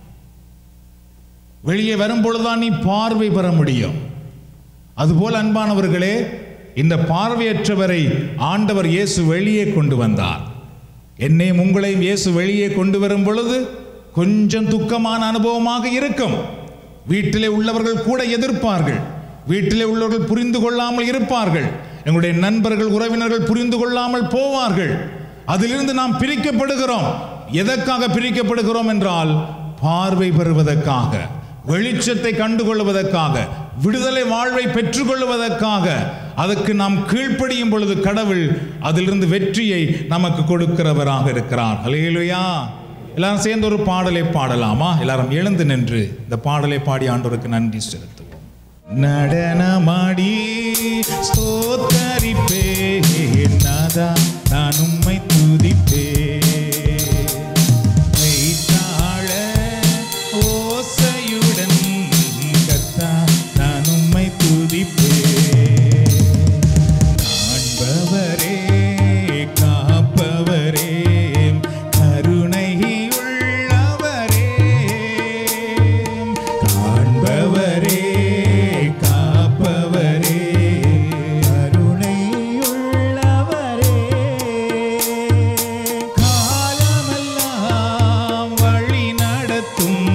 S2: வெளியே வரும் பொழுதுதான் நீ பார்வை பெற முடியும் அதுபோல் அன்பானவர்களே இந்த பார்வையற்றவரை ஆண்டவர் இயேசு வெளியே கொண்டு வந்தார் என்னையும் உங்களையும் இயேசு வெளியே கொண்டு வரும் பொழுது கொஞ்சம் துக்கமான அனுபவமாக இருக்கும் வீட்டிலே உள்ளவர்கள் கூட எதிர்ப்பார்கள் வீட்டிலே உள்ளவர்கள் புரிந்து கொள்ளாமல் இருப்பார்கள் எங்களுடைய நண்பர்கள் உறவினர்கள் புரிந்து கொள்ளாமல் போவார்கள் அதிலிருந்து நாம் பிரிக்கப்படுகிறோம் எதற்காக பிரிக்கப்படுகிறோம் என்றால் பார்வை பெறுவதற்காக வெளிச்சத்தை கண்டுகொள்வதற்காக விடுதலை வாழ்வை பெற்றுக்கொள்வதற்காக அதுக்கு நாம் கீழ்ப்படியும் பொழுது கடவுள் அதிலிருந்து வெற்றியை நமக்கு கொடுக்கிறவராக இருக்கிறார் ஹalleluya எல்லாரும் சேர்ந்து ஒரு பாடலை பாடலாமா எல்லாரும் எழுந்து நின்று இந்த பாடலை பாடி ஆண்டவருக்கு நன்றி செலுத்துவோம் நடனமாடி ஸ்தோத்தரிப்பே நாதா நான் உம்மை துதிப்பே மெய்த்தாழ ஓசையுடன் கர்த்தா நான் உம்மை துதிப்பே காண்பவரே காப்பவரே கருணை உள்ளவரே காண்பவரே காப்பவரே கருணை உள்ளவரே காலமெல்லாம் வழி நடத்தும்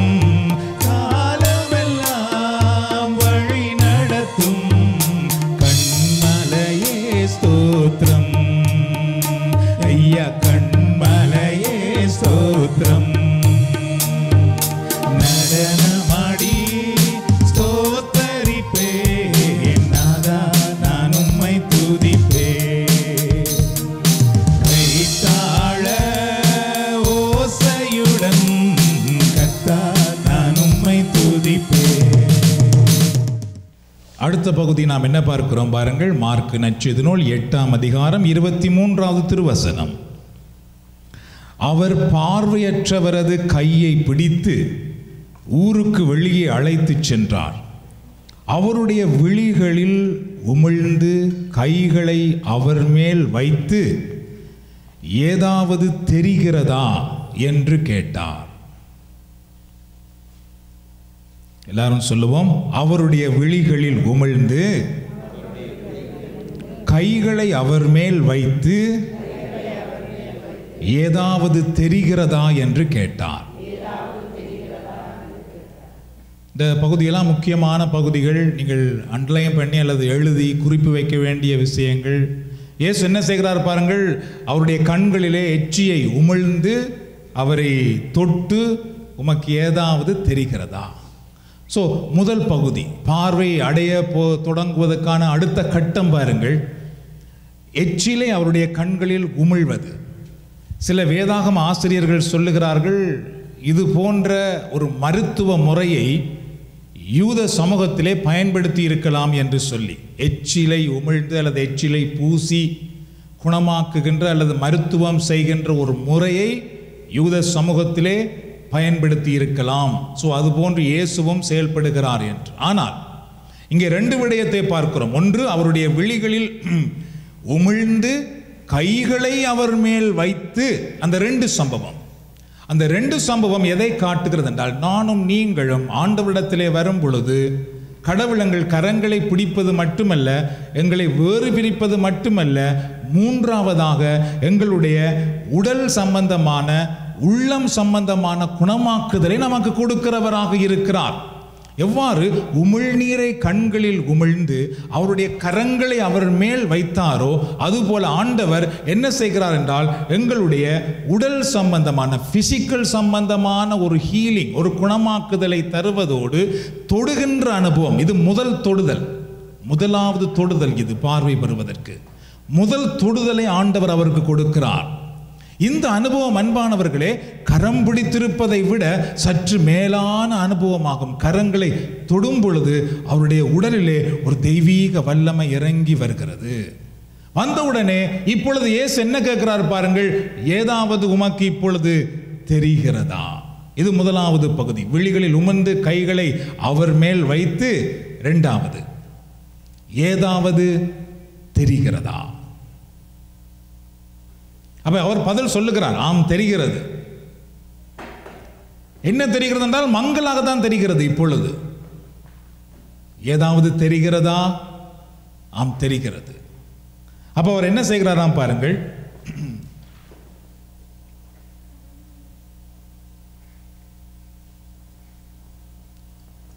S2: காலமெல்லாம் வழி நடத்தும் கண்மலையே ஸ்தோத்திரம் ஐயா கண்மலையே ஸ்தோத்திரம் நடனமாடி ஸ்தோத்தரிப்பே நாதா நான் உம்மை துதிப்பே கைத்தாழ ஓசையுடன் கத்தா நான் உம்மை துதிப்பே அடுத்த பகுதி நாம் என்ன பார்க்கிறோம் பாருங்கள் மார்க் நச்செய்தி நூல் எட்டாம் அதிகாரம் இருபத்தி மூன்றாவது திருவசனம் அவர் பார்வையற்றவரது கையை பிடித்து ஊருக்கு வெளியே அழைத்துச் சென்றார் அவருடைய விழிகளில் உமிழ்ந்து கைகளை அவர் மேல் வைத்து ஏதாவது தெரிகிறதா என்று கேட்டார் எல்லாரும் சொல்லுவோம் அவருடைய விழிகளில் உமிழ்ந்து கைகளை அவர் மேல் வைத்து ஏதாவது தெரிகிறதா என்று கேட்டார் இந்த பகுதியெல்லாம் முக்கியமான பகுதிகள் நீங்கள் அண்டர்லைன் பண்ணி அல்லது எழுதி குறிப்பு வைக்க வேண்டிய விஷயங்கள் இயேசு என்ன செய்கிறார் பாருங்கள் அவருடைய கண்களிலே எச்சியை உமிழ்ந்து அவரை தொட்டு உமக்கு ஏதாவது தெரிகிறதா ஸோ முதல் பகுதி பார்வை அடைய போ தொடங்குவதற்கான அடுத்த கட்டம் பாருங்கள் எச்சிலை அவருடைய கண்களில் உமிழ்வது சில வேதாகம ஆசிரியர்கள் சொல்லுகிறார்கள் இது போன்ற ஒரு மருத்துவ முறையை யூத சமூகத்திலே பயன்படுத்தி இருக்கலாம் என்று சொல்லி எச்சிலை உமிழ்ந்து அல்லது எச்சிலை பூசி குணமாக்குகின்ற அல்லது மருத்துவம் செய்கின்ற ஒரு முறையை யூத சமூகத்திலே பயன்படுத்தி இருக்கலாம் ஸோ அதுபோன்று இயேசுவும் செயல்படுகிறார் என்று ஆனால் இங்கே ரெண்டு விடயத்தை பார்க்கிறோம் ஒன்று அவருடைய விழிகளில் உமிழ்ந்து கைகளை அவர் மேல் வைத்து அந்த ரெண்டு சம்பவம் அந்த ரெண்டு சம்பவம் எதை காட்டுகிறது என்றால் நானும் நீங்களும் ஆண்டவரிடத்திலே வரும் பொழுது கடவுள் எங்கள் கரங்களை பிடிப்பது மட்டுமல்ல எங்களை வேறு பிரிப்பது மட்டுமல்ல மூன்றாவதாக எங்களுடைய உடல் சம்பந்தமான உள்ளம் சம்பந்தமான குணமாக்குதலை நமக்கு கொடுக்கிறவராக இருக்கிறார் எவ்வாறு உமிழ்நீரை கண்களில் உமிழ்ந்து அவருடைய கரங்களை அவர் மேல் வைத்தாரோ அதுபோல ஆண்டவர் என்ன செய்கிறார் என்றால் எங்களுடைய உடல் சம்பந்தமான பிசிக்கல் சம்பந்தமான ஒரு ஹீலிங் ஒரு குணமாக்குதலை தருவதோடு தொடுகின்ற அனுபவம் இது முதல் தொடுதல் முதலாவது தொடுதல் இது பார்வை பெறுவதற்கு முதல் தொடுதலை ஆண்டவர் அவருக்கு கொடுக்கிறார் இந்த அனுபவம் அன்பானவர்களே கரம் பிடித்திருப்பதை விட சற்று மேலான அனுபவமாகும் கரங்களை தொடும் பொழுது அவருடைய உடலிலே ஒரு தெய்வீக வல்லமை இறங்கி வருகிறது வந்தவுடனே இப்பொழுது இயேசு என்ன கேட்கிறார் பாருங்கள் ஏதாவது உமக்கு இப்பொழுது தெரிகிறதா இது முதலாவது பகுதி விழிகளில் உமர்ந்து கைகளை அவர் மேல் வைத்து இரண்டாவது ஏதாவது தெரிகிறதா அப்ப அவர் பதில் சொல்லுகிறார் ஆம் தெரிகிறது என்ன தெரிகிறது என்றால் மங்களாக தான் தெரிகிறது இப்பொழுது ஏதாவது தெரிகிறதா ஆம் தெரிகிறது அப்ப அவர் என்ன செய்கிறாராம் பாருங்கள்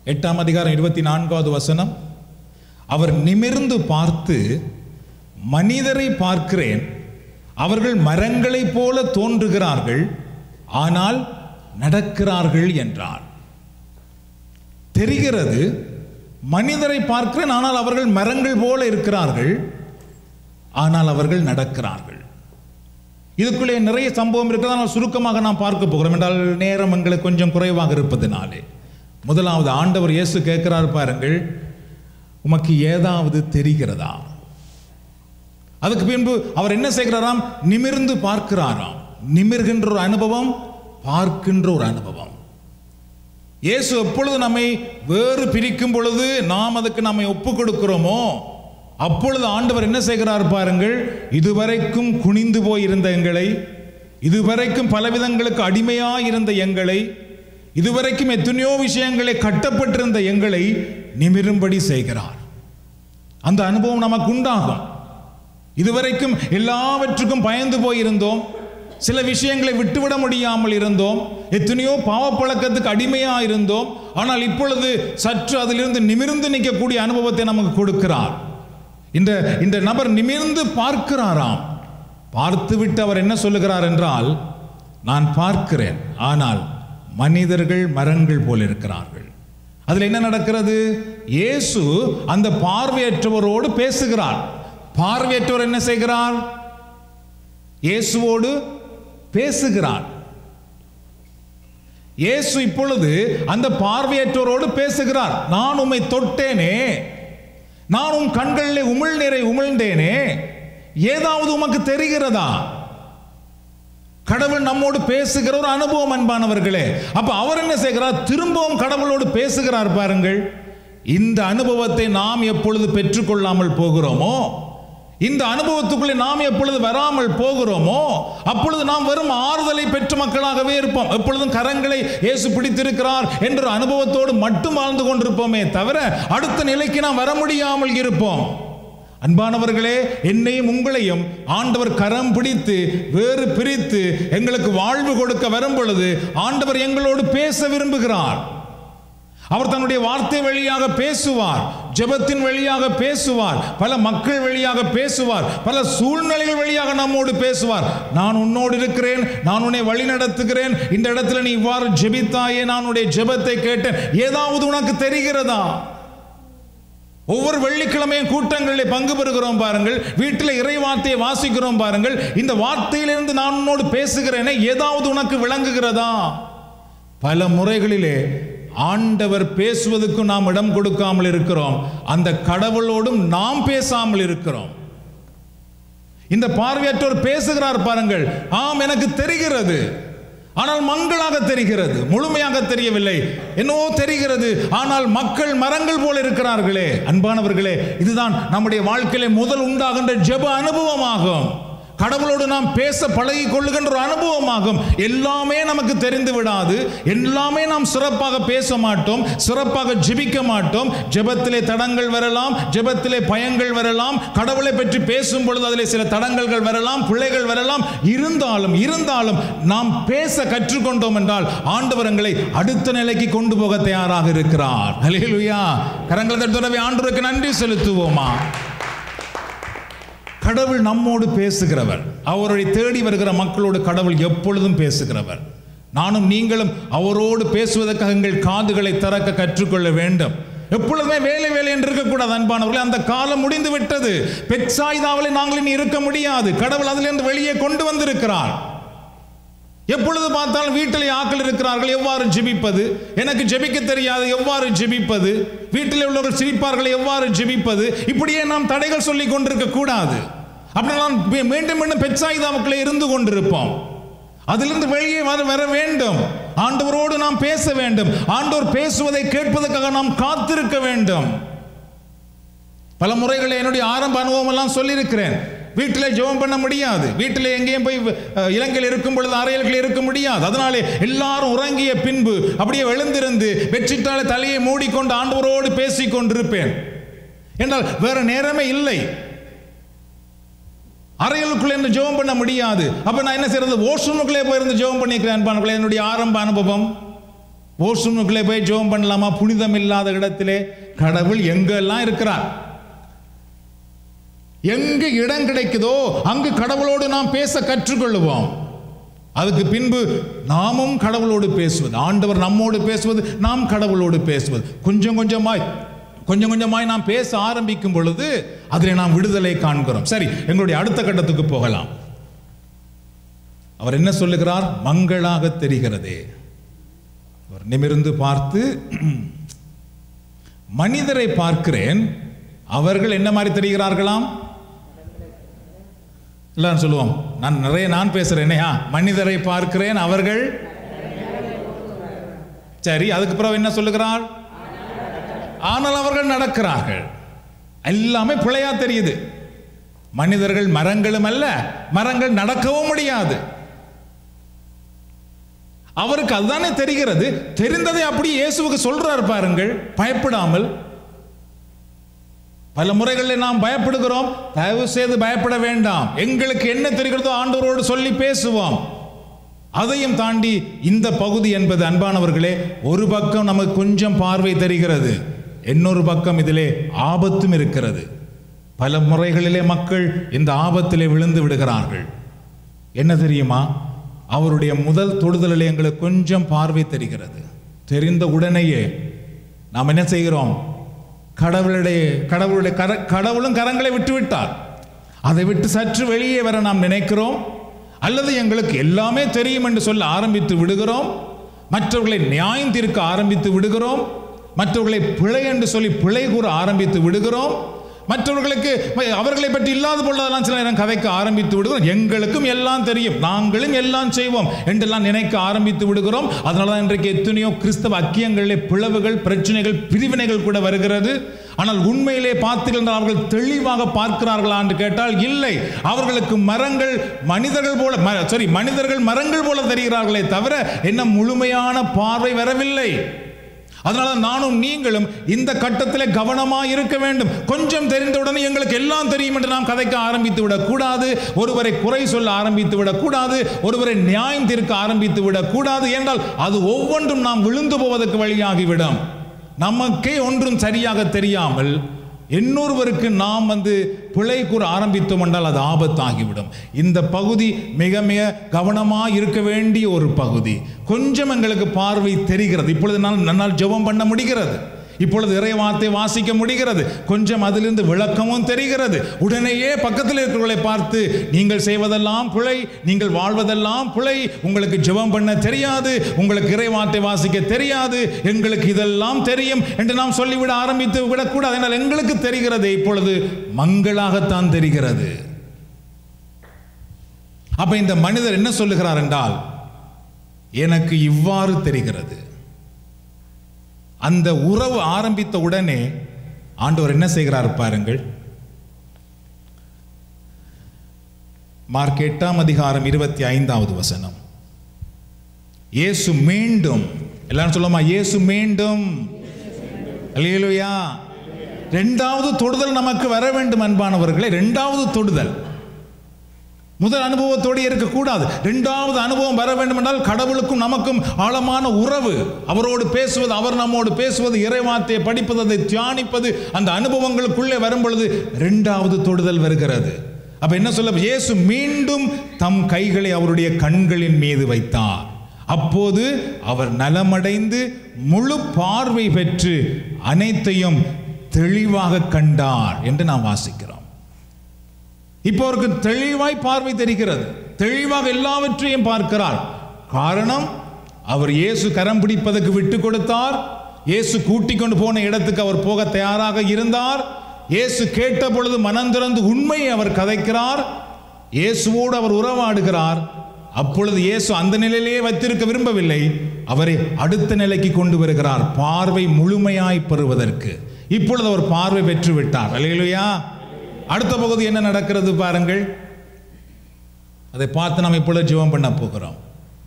S2: எட்டாம் அதிகாரம் இருபத்தி நான்காவது வசனம் அவர் நிமிர்ந்து பார்த்து மனிதரை பார்க்கிறேன் அவர்கள் மரங்களைப் போல தோன்றுகிறார்கள் ஆனால் நடக்கிறார்கள் என்றார் தெரிகிறது மனிதரை பார்க்கிறேன் ஆனால் அவர்கள் மரங்கள் போல இருக்கிறார்கள் ஆனால் அவர்கள் நடக்கிறார்கள் இதுக்குள்ளே நிறைய சம்பவம் இருக்கிறது ஆனால் சுருக்கமாக நாம் பார்க்க போகிறோம் என்றால் நேரம் எங்களுக்கு கொஞ்சம் குறைவாக இருப்பதினாலே முதலாவது ஆண்டவர் இயேசு கேட்கிறார் பாருங்கள் உமக்கு ஏதாவது தெரிகிறதா அதுக்கு பின்பு அவர் என்ன செய்கிறாராம் நிமிர்ந்து பார்க்கிறாராம் நிமிர்கின்ற ஒரு அனுபவம் பார்க்கின்ற ஒரு அனுபவம் இயேசு எப்பொழுது நம்மை வேறு பிரிக்கும் பொழுது நாம் அதுக்கு நம்மை ஒப்பு கொடுக்கிறோமோ அப்பொழுது ஆண்டவர் என்ன செய்கிறார் பாருங்கள் இதுவரைக்கும் குனிந்து போயிருந்த எங்களை இதுவரைக்கும் பலவிதங்களுக்கு அடிமையாய் இருந்த எங்களை இதுவரைக்கும் எத்தனையோ விஷயங்களை கட்டப்பட்டிருந்த எங்களை நிமிரும்படி செய்கிறார் அந்த அனுபவம் நமக்கு உண்டாகும் இதுவரைக்கும் எல்லாவற்றுக்கும் பயந்து போயிருந்தோம் சில விஷயங்களை விட்டுவிட முடியாமல் இருந்தோம் எத்தனையோ பாவப்பழக்கத்துக்கு அடிமையா இருந்தோம் ஆனால் இப்பொழுது சற்று அதிலிருந்து நிமிர்ந்து நிற்கக்கூடிய அனுபவத்தை நமக்கு கொடுக்கிறார் இந்த இந்த நபர் நிமிர்ந்து பார்க்கிறாராம் பார்த்துவிட்டு அவர் என்ன சொல்லுகிறார் என்றால் நான் பார்க்கிறேன் ஆனால் மனிதர்கள் மரங்கள் போல இருக்கிறார்கள் அதில் என்ன நடக்கிறது இயேசு அந்த பார்வையற்றவரோடு பேசுகிறார் பார்வையற்றவர் என்ன செய்கிறார் இயேசுவோடு பேசுகிறார் இயேசு இப்பொழுது அந்த பார்வையற்றவரோடு பேசுகிறார் நான் உம்மை தொட்டேனே நான் உன் கண்களிலே உமிழ் நீரை உமிழ்ந்தேனே ஏதாவது உமக்கு தெரிகிறதா கடவுள் நம்மோடு பேசுகிற ஒரு அனுபவம் அன்பானவர்களே அப்ப அவர் என்ன செய்கிறார் திரும்பவும் கடவுளோடு பேசுகிறார் பாருங்கள் இந்த அனுபவத்தை நாம் எப்பொழுது பெற்றுக்கொள்ளாமல் போகிறோமோ இந்த அனுபவத்துக்குள்ளே நாம் எப்பொழுது வராமல் போகிறோமோ அப்பொழுது நாம் வெறும் ஆறுதலை பெற்ற மக்களாகவே இருப்போம் எப்பொழுதும் கரங்களை இயேசு பிடித்திருக்கிறார் என்ற அனுபவத்தோடு மட்டும் வாழ்ந்து கொண்டிருப்போமே தவிர அடுத்த நிலைக்கு நாம் வர முடியாமல் இருப்போம் அன்பானவர்களே என்னையும் உங்களையும் ஆண்டவர் கரம் பிடித்து வேறு பிரித்து எங்களுக்கு வாழ்வு கொடுக்க வரும் பொழுது ஆண்டவர் எங்களோடு பேச விரும்புகிறார் அவர் தன்னுடைய வார்த்தை வழியாக பேசுவார் ஜெபத்தின் வழியாக பேசுவார் பல மக்கள் வழியாக பேசுவார் பல சூழ்நிலைகள் வழியாக நம்மோடு பேசுவார் நான் உன்னோடு இருக்கிறேன் நான் உன்னை வழி நடத்துகிறேன் இந்த இடத்துல நீ இவ்வாறு ஜெபித்தாயே நான் உன்னுடைய ஜெபத்தை கேட்டேன் ஏதாவது உனக்கு தெரிகிறதா ஒவ்வொரு வெள்ளிக்கிழமையும் கூட்டங்களில் பங்கு பெறுகிறோம் பாருங்கள் வீட்டில் இறை வார்த்தையை வாசிக்கிறோம் பாருங்கள் இந்த வார்த்தையிலிருந்து நான் உன்னோடு பேசுகிறேனே ஏதாவது உனக்கு விளங்குகிறதா பல முறைகளிலே ஆண்டவர் பேசுவதற்கு நாம் இடம் கொடுக்காமல் இருக்கிறோம் அந்த கடவுளோடும் நாம் பேசாமல் இருக்கிறோம் இந்த பார்வையற்றோர் பேசுகிறார் பாருங்கள் ஆம் எனக்கு தெரிகிறது ஆனால் மங்களாக தெரிகிறது முழுமையாக தெரியவில்லை என்னவோ தெரிகிறது ஆனால் மக்கள் மரங்கள் போல இருக்கிறார்களே அன்பானவர்களே இதுதான் நம்முடைய வாழ்க்கையிலே முதல் உண்டாகின்ற ஜெப அனுபவமாகும் கடவுளோடு நாம் பேச பழகி கொள்ளுகின்ற ஒரு அனுபவமாகும் எல்லாமே நமக்கு தெரிந்து விடாது எல்லாமே நாம் சிறப்பாக பேச மாட்டோம் சிறப்பாக ஜெபிக்க மாட்டோம் ஜெபத்திலே தடங்கள் வரலாம் ஜெபத்திலே பயங்கள் வரலாம் கடவுளை பற்றி பேசும் பொழுது அதிலே சில தடங்கல்கள் வரலாம் பிள்ளைகள் வரலாம் இருந்தாலும் இருந்தாலும் நாம் பேச கற்றுக்கொண்டோம் என்றால் ஆண்டவர் எங்களை அடுத்த நிலைக்கு கொண்டு போக தயாராக இருக்கிறார் ஹalleluya கரங்கள் தட்டுறவே ஆண்டவருக்கு நன்றி செலுத்துவோமா கடவுள் நம்மோடு பேசுகிறவர் அவரை தேடி வருகிற மக்களோடு கடவுள் எப்பொழுதும் பேசுகிறவர் நானும் நீங்களும் அவரோடு பேசுவதற்காக எங்கள் காதுகளை திறக்க கற்றுக்கொள்ள வேண்டும் எப்பொழுதுமே வேலை வேலை என்று இருக்கக்கூடாது அன்பானவர்களே அந்த காலம் முடிந்து விட்டது பெட்சாய்தாவிலே நாங்கள் இனி இருக்க முடியாது கடவுள் அதிலிருந்து வெளியே கொண்டு வந்திருக்கிறார் எப்பொழுது பார்த்தாலும் வீட்டிலே ஆக்கள் இருக்கிறார்கள் எவ்வாறு ஜெபிப்பது எனக்கு ஜெபிக்க தெரியாது எவ்வாறு ஜெபிப்பது வீட்டில் உள்ளவர்கள் சிரிப்பார்கள் எவ்வாறு ஜெபிப்பது இப்படியே நாம் தடைகள் சொல்லி கொண்டிருக்க கூடாது அப்படிலாம் மீ- மீண்டும் மீண்டும் பெட்சாயுதாவுக்குள்ளே இருந்து கொண்டிருப்போம் அதிலிருந்து வெளியே வர வர வேண்டும் ஆண்டவரோடு நாம் பேச வேண்டும் ஆண்டவர் பேசுவதை கேட்பதற்காக நாம் காத்திருக்க வேண்டும் பல முறைகளை என்னுடைய ஆரம்ப அனுபவம் எல்லாம் சொல்லியிருக்கிறேன் வீட்டில் ஜெபம் பண்ண முடியாது வீட்டில் எங்கேயும் போய் அஹ், இலங்கையில் இருக்கும் பொழுது அறையல்கள் இருக்க முடியாது அதனாலே எல்லாரும் உறங்கிய பின்பு அப்படியே எழுந்திருந்து வெற்றிட்டாலே தலையை மூடிக்கொண்டு ஆண்டவரோடு பேசிக் கொண்டிருப்பேன் என்றால் வேற நேரமே இல்லை அறைகளுக்குள்ளே இருந்து ஜெபம் பண்ண முடியாது அப்ப நான் என்ன செய்யறது வாஷ்ரூமுக்குள்ளே போயிருந்து ஜெபம் பண்ணிக்கிறேன் அன்பானவர்களே என்னுடைய ஆரம்ப அனுபவம் ஓசுமுக்குள்ளே போய் ஜெபம் பண்ணலாமா புனிதம் இல்லாத இடத்திலே கடவுள் எங்கெல்லாம் இருக்கிறார் எங்கு இடம் கிடைக்குதோ அங்கு கடவுளோடு நாம் பேச கற்றுக்கொள்ளுவோம் அதுக்கு பின்பு நாமும் கடவுளோடு பேசுவது ஆண்டவர் நம்மோடு பேசுவது நாம் கடவுளோடு பேசுவது கொஞ்சம் கொஞ்சமாய் கொஞ்சம் கொஞ்சமாய் நாம் பேச ஆரம்பிக்கும் பொழுது அதில் நாம் விடுதலை காண்கிறோம் சரி எங்களுடைய அடுத்த கட்டத்துக்கு போகலாம் அவர் என்ன சொல்லுகிறார் மங்களாக தெரிகிறதே அவர் நிமிர்ந்து பார்த்து மனிதரை பார்க்கிறேன் அவர்கள் என்ன மாதிரி தெரிகிறார்களாம் எல்லாரும் சொல்லுவோம் நான் நிறைய நான் பேசுறேனே மனிதரை பார்க்கிறேன் அவர்கள் சரி அதுக்கு பிறகு என்ன சொல்லுகிறார் ஆனால் அவர்கள் நடக்கிறார்கள் எல்லாமே பிழையா தெரியுது மனிதர்கள் மரங்களும் அல்ல மரங்கள் நடக்கவும் முடியாது அவருக்கு அதுதானே தெரிகிறது தெரிந்ததை அப்படி இயேசுவுக்கு சொல்றார் பாருங்கள் பயப்படாமல் பல முறைகளில் நாம் பயப்படுகிறோம் தயவு செய்து பயப்பட வேண்டாம் எங்களுக்கு என்ன தெரிகிறதோ ஆண்டவரோடு சொல்லி பேசுவோம் அதையும் தாண்டி இந்த பகுதி என்பது அன்பானவர்களே ஒரு பக்கம் நமக்கு கொஞ்சம் பார்வை தெரிகிறது இன்னொரு பக்கம் இதிலே ஆபத்தும் இருக்கிறது பல முறைகளிலே மக்கள் இந்த ஆபத்திலே விழுந்து விடுகிறார்கள் என்ன தெரியுமா அவருடைய முதல் தொடுதலில் எங்களுக்கு கொஞ்சம் பார்வை தெரிகிறது தெரிந்த உடனேயே நாம் என்ன செய்கிறோம் கடவுளுடைய கடவுளுடைய கர கடவுளும் கரங்களை விட்டு விட்டார் அதை விட்டு சற்று வெளியே வர நாம் நினைக்கிறோம் அல்லது எங்களுக்கு எல்லாமே தெரியும் என்று சொல்ல ஆரம்பித்து விடுகிறோம் மற்றவர்களை நியாயம் தீர்க்க ஆரம்பித்து விடுகிறோம் மற்றவர்களை பிழை என்று சொல்லி பிழை கூற ஆரம்பித்து விடுகிறோம் மற்றவர்களுக்கு அவர்களை பற்றி இல்லாத பொழுதெல்லாம் சில நேரம் கதைக்க ஆரம்பித்து விடுகிறோம் எங்களுக்கும் எல்லாம் தெரியும் நாங்களும் எல்லாம் செய்வோம் என்றெல்லாம் நினைக்க ஆரம்பித்து விடுகிறோம் அதனால தான் இன்றைக்கு எத்தனையோ கிறிஸ்தவ அக்கியங்களிலே பிளவுகள் பிரச்சனைகள் பிரிவினைகள் கூட வருகிறது ஆனால் உண்மையிலே பார்த்தீர்கள் அவர்கள் தெளிவாக பார்க்கிறார்களா என்று கேட்டால் இல்லை அவர்களுக்கு மரங்கள் மனிதர்கள் போல சாரி மனிதர்கள் மரங்கள் போல தெரிகிறார்களே தவிர என்ன முழுமையான பார்வை வரவில்லை அதனால நானும் நீங்களும் இந்த கட்டத்தில் கவனமாக இருக்க வேண்டும் கொஞ்சம் தெரிந்தவுடனே எங்களுக்கு எல்லாம் தெரியும் என்று நாம் கதைக்க ஆரம்பித்து விடக்கூடாது ஒருவரை குறை சொல்ல ஆரம்பித்து விடக்கூடாது ஒருவரை நியாயம் தீர்க்க ஆரம்பித்து விடக்கூடாது என்றால் அது ஒவ்வொன்றும் நாம் விழுந்து போவதற்கு வழியாகிவிடும் நமக்கே ஒன்றும் சரியாக தெரியாமல் இன்னொருவருக்கு நாம் வந்து பிழை கூற ஆரம்பித்தோம் என்றால் அது ஆபத்தாகிவிடும் இந்த பகுதி மிக மிக கவனமாக இருக்க வேண்டிய ஒரு பகுதி கொஞ்சம் எங்களுக்கு பார்வை தெரிகிறது இப்பொழுது நான் நன்னால் ஜெபம் பண்ண முடிகிறது இப்பொழுது இறை வார்த்தை வாசிக்க முடிகிறது கொஞ்சம் அதிலிருந்து விளக்கமும் தெரிகிறது உடனேயே பக்கத்தில் இருக்கிறவர்களை பார்த்து நீங்கள் செய்வதெல்லாம் பிழை நீங்கள் வாழ்வதெல்லாம் பிழை உங்களுக்கு ஜெபம் பண்ண தெரியாது உங்களுக்கு இறை வார்த்தை வாசிக்க தெரியாது எங்களுக்கு இதெல்லாம் தெரியும் என்று நாம் சொல்லிவிட ஆரம்பித்து விடக்கூடாது என்றால் எங்களுக்கு தெரிகிறது இப்பொழுது மங்களாகத்தான் தெரிகிறது அப்ப இந்த மனிதர் என்ன சொல்லுகிறார் என்றால் எனக்கு இவ்வாறு தெரிகிறது அந்த உறவு ஆரம்பித்த உடனே ஆண்டவர் என்ன செய்கிறார் பாருங்கள் மார்க் எட்டாம் அதிகாரம் இருபத்தி ஐந்தாவது வசனம் இயேசு மீண்டும் எல்லாரும் சொல்லுமா இயேசு மீண்டும் அல்லேலூயா ரெண்டாவது தொடுதல் நமக்கு வர வேண்டும் அன்பானவர்களே ரெண்டாவது தொடுதல் முதல் அனுபவத்தோடு இருக்கக்கூடாது இரண்டாவது அனுபவம் வர வேண்டும் என்றால் கடவுளுக்கும் நமக்கும் ஆழமான உறவு அவரோடு பேசுவது அவர் நம்மோடு பேசுவது இறைவார்த்தையை படிப்பது அதை தியானிப்பது அந்த அனுபவங்களுக்குள்ளே வரும் பொழுது இரண்டாவது தொடுதல் வருகிறது அப்ப என்ன சொல்ல இயேசு மீண்டும் தம் கைகளை அவருடைய கண்களின் மீது வைத்தார் அப்போது அவர் நலமடைந்து முழு பார்வை பெற்று அனைத்தையும் தெளிவாக கண்டார் என்று நாம் வாசிக்கிறோம் இப்போ அவருக்கு தெளிவாய் பார்வை தெரிகிறது தெளிவாக எல்லாவற்றையும் பார்க்கிறார் காரணம் அவர் இயேசு கரம் பிடிப்பதற்கு விட்டு கொடுத்தார் இயேசு கூட்டிக் கொண்டு போன இடத்துக்கு அவர் போக தயாராக இருந்தார் இயேசு கேட்ட பொழுது மனம் திறந்து உண்மையை அவர் கதைக்கிறார் இயேசுவோடு அவர் உறவாடுகிறார் அப்பொழுது இயேசு அந்த நிலையிலேயே வைத்திருக்க விரும்பவில்லை அவரை அடுத்த நிலைக்கு கொண்டு வருகிறார் பார்வை முழுமையாய் பெறுவதற்கு இப்பொழுது அவர் பார்வை பெற்று விட்டார் அல்லையா அடுத்த பகுதி என்ன நடக்கிறது பாருங்கள் அதை பார்த்து நாம் இப்பொழுது ஜெபம் பண்ண போகிறோம்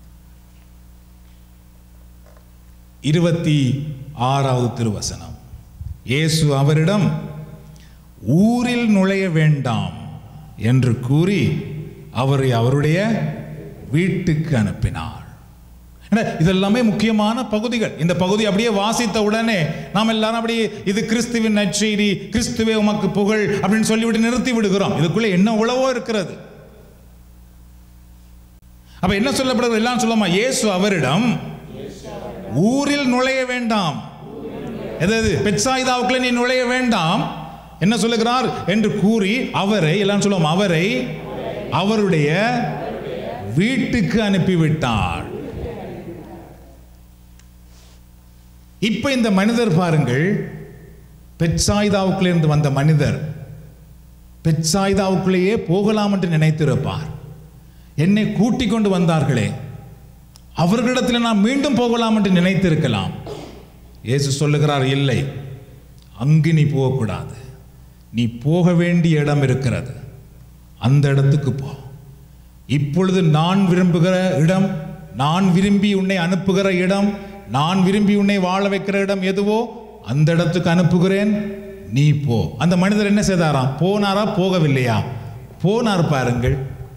S2: இருபத்தி ஆறாவது திருவசனம் இயேசு அவரிடம் ஊரில் நுழைய வேண்டாம் என்று கூறி அவரை அவருடைய வீட்டுக்கு அனுப்பினார் ஏன்னா, இதெல்லாமே முக்கியமான பகுதிகள் இந்த பகுதி அப்படியே வாசித்த உடனே நாம் எல்லாரும் அப்படியே இது கிறிஸ்துவின் நற்செய்தி கிறிஸ்துவே உமக்கு புகழ் அப்படின்னு சொல்லிவிட்டு நிறுத்தி விடுகிறோம் இதுக்குள்ள என்ன உளவோ இருக்கிறது அப்ப என்ன சொல்லப்படுகிறது எல்லாம் சொல்லாமா இயேசு அவரிடம் ஊரில் நுழைய வேண்டாம் எது பெட்சாயிதாவுக்குள்ள நீ நுழைய வேண்டாம் என்ன சொல்லுகிறார் என்று கூறி அவரை எல்லாம் சொல்லுவோம் அவரை அவருடைய வீட்டுக்கு அனுப்பிவிட்டார் இப்ப இந்த மனிதர் பாருங்கள் பெட்சாயிதாவுக்குள்ள இருந்து வந்த மனிதர் பெட்சாயிதாவுக்குள்ளேயே போகலாம் என்று நினைத்திருப்பார் என்னை கூட்டிக் கொண்டு வந்தார்களே அவர்களிடத்தில் நான் மீண்டும் போகலாம் என்று நினைத்திருக்கலாம் இயேசு சொல்லுகிறார் இல்லை அங்கு நீ போகக்கூடாது நீ போக வேண்டிய இடம் இருக்கிறது அந்த இடத்துக்கு போ இப்பொழுது நான் விரும்புகிற இடம் நான் விரும்பி உன்னை அனுப்புகிற இடம் நான் விரும்பி உன்னை வாழ வைக்கிற இடம் எதுவோ அந்த இடத்துக்கு அனுப்புகிறேன் நீ போ அந்த மனிதர் என்ன செய்தாராம் போனாரா போகவில்லையா போனார் பாருங்கள்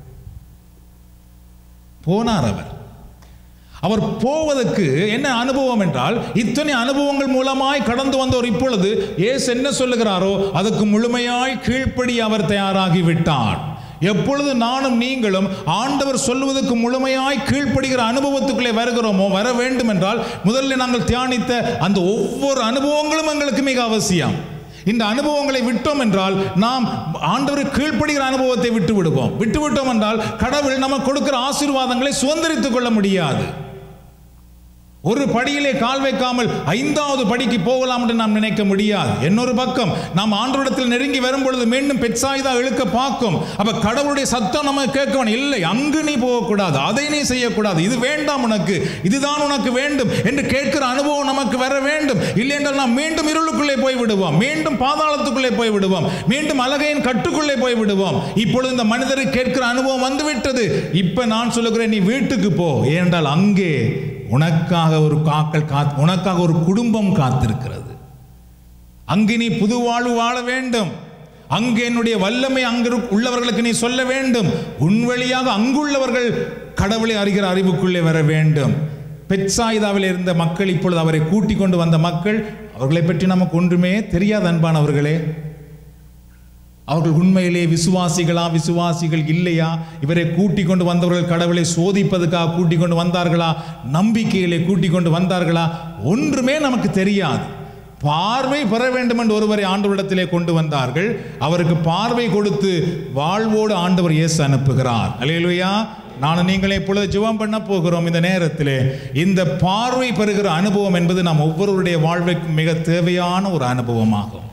S2: போனார் அவர் அவர் போவதற்கு என்ன அனுபவம் என்றால் இத்தனை அனுபவங்கள் மூலமாய் கடந்து வந்தவர் இப்பொழுது இயேசு என்ன சொல்லுகிறாரோ அதுக்கு முழுமையாய் கீழ்ப்படி அவர் தயாராகி விட்டார் எப்பொழுது நானும் நீங்களும் ஆண்டவர் சொல்வதற்கு முழுமையாய் கீழ்ப்படுகிற அனுபவத்துக்குள்ளே வருகிறோமோ வர வேண்டும் என்றால் முதல்ல நாங்கள் தியானித்த அந்த ஒவ்வொரு அனுபவங்களும் எங்களுக்கு மிக அவசியம் இந்த அனுபவங்களை விட்டோம் என்றால் நாம் ஆண்டவர் கீழ்ப்படுகிற அனுபவத்தை விட்டு விடுவோம் விட்டு விட்டோம் என்றால் கடவுள் நமக்கு கொடுக்கிற ஆசீர்வாதங்களை சுதந்திரித்துக் கொள்ள முடியாது ஒரு படியிலே கால் வைக்காமல் ஐந்தாவது படிக்கு போகலாம் என்று நாம் நினைக்க முடியாது இன்னொரு பக்கம் நாம் ஆண்டவரிடத்தில் நெருங்கி வரும் பொழுது மீண்டும் பெட்சாயுதா இழுக்க பார்க்கும் அப்ப கடவுளுடைய சத்தம் நம்ம கேட்கணும் இல்லை அங்கு நீ போகக்கூடாது அதை நீ செய்யக்கூடாது இது வேண்டாம் உனக்கு இதுதான் உனக்கு வேண்டும் என்று கேட்கிற அனுபவம் நமக்கு வர வேண்டும் இல்லை என்றால் நாம் மீண்டும் இருளுக்குள்ளே போய் விடுவோம் மீண்டும் பாதாளத்துக்குள்ளே போய் விடுவோம் மீண்டும் அழகையின் கட்டுக்குள்ளே போய் விடுவோம் இப்பொழுது இந்த மனிதரை கேட்கிற அனுபவம் வந்து விட்டது இப்ப நான் சொல்லுகிறேன் நீ வீட்டுக்கு போ ஏனென்றால் அங்கே உனக்காக ஒரு காக்கள் காத் உனக்காக ஒரு குடும்பம் காத்திருக்கிறது அங்கு நீ புது வாழ்வு வாழ வேண்டும் அங்கு என்னுடைய வல்லமை அங்கு உள்ளவர்களுக்கு நீ சொல்ல வேண்டும் உன் வழியாக அங்குள்ளவர்கள் கடவுளை அறிகிற அறிவுக்குள்ளே வர வேண்டும் பெட்சாயுதாவில் இருந்த மக்கள் இப்பொழுது அவரை கூட்டிக் கொண்டு வந்த மக்கள் அவர்களை பற்றி நமக்கு ஒன்றுமே தெரியாத அன்பானவர்களே அவர்கள் உண்மையிலே விசுவாசிகளா விசுவாசிகள் இல்லையா இவரை கூட்டிக் கொண்டு வந்தவர்கள் கடவுளை சோதிப்பதுக்காக கூட்டிக் கொண்டு வந்தார்களா நம்பிக்கையிலே கூட்டிக் கொண்டு வந்தார்களா ஒன்றுமே நமக்கு தெரியாது பார்வை பெற வேண்டும் என்று ஒருவரை ஆண்டவரிடத்திலே கொண்டு வந்தார்கள் அவருக்கு பார்வை கொடுத்து வாழ்வோடு ஆண்டவர் இயேசு அனுப்புகிறார் அல்லேலூயா நான் நீங்களே இப்பொழுது ஜெபம் பண்ண போகிறோம் இந்த நேரத்திலே இந்த பார்வை பெறுகிற அனுபவம் என்பது நாம் ஒவ்வொருவருடைய வாழ்வுக்கும் மிக தேவையான ஒரு அனுபவமாகும்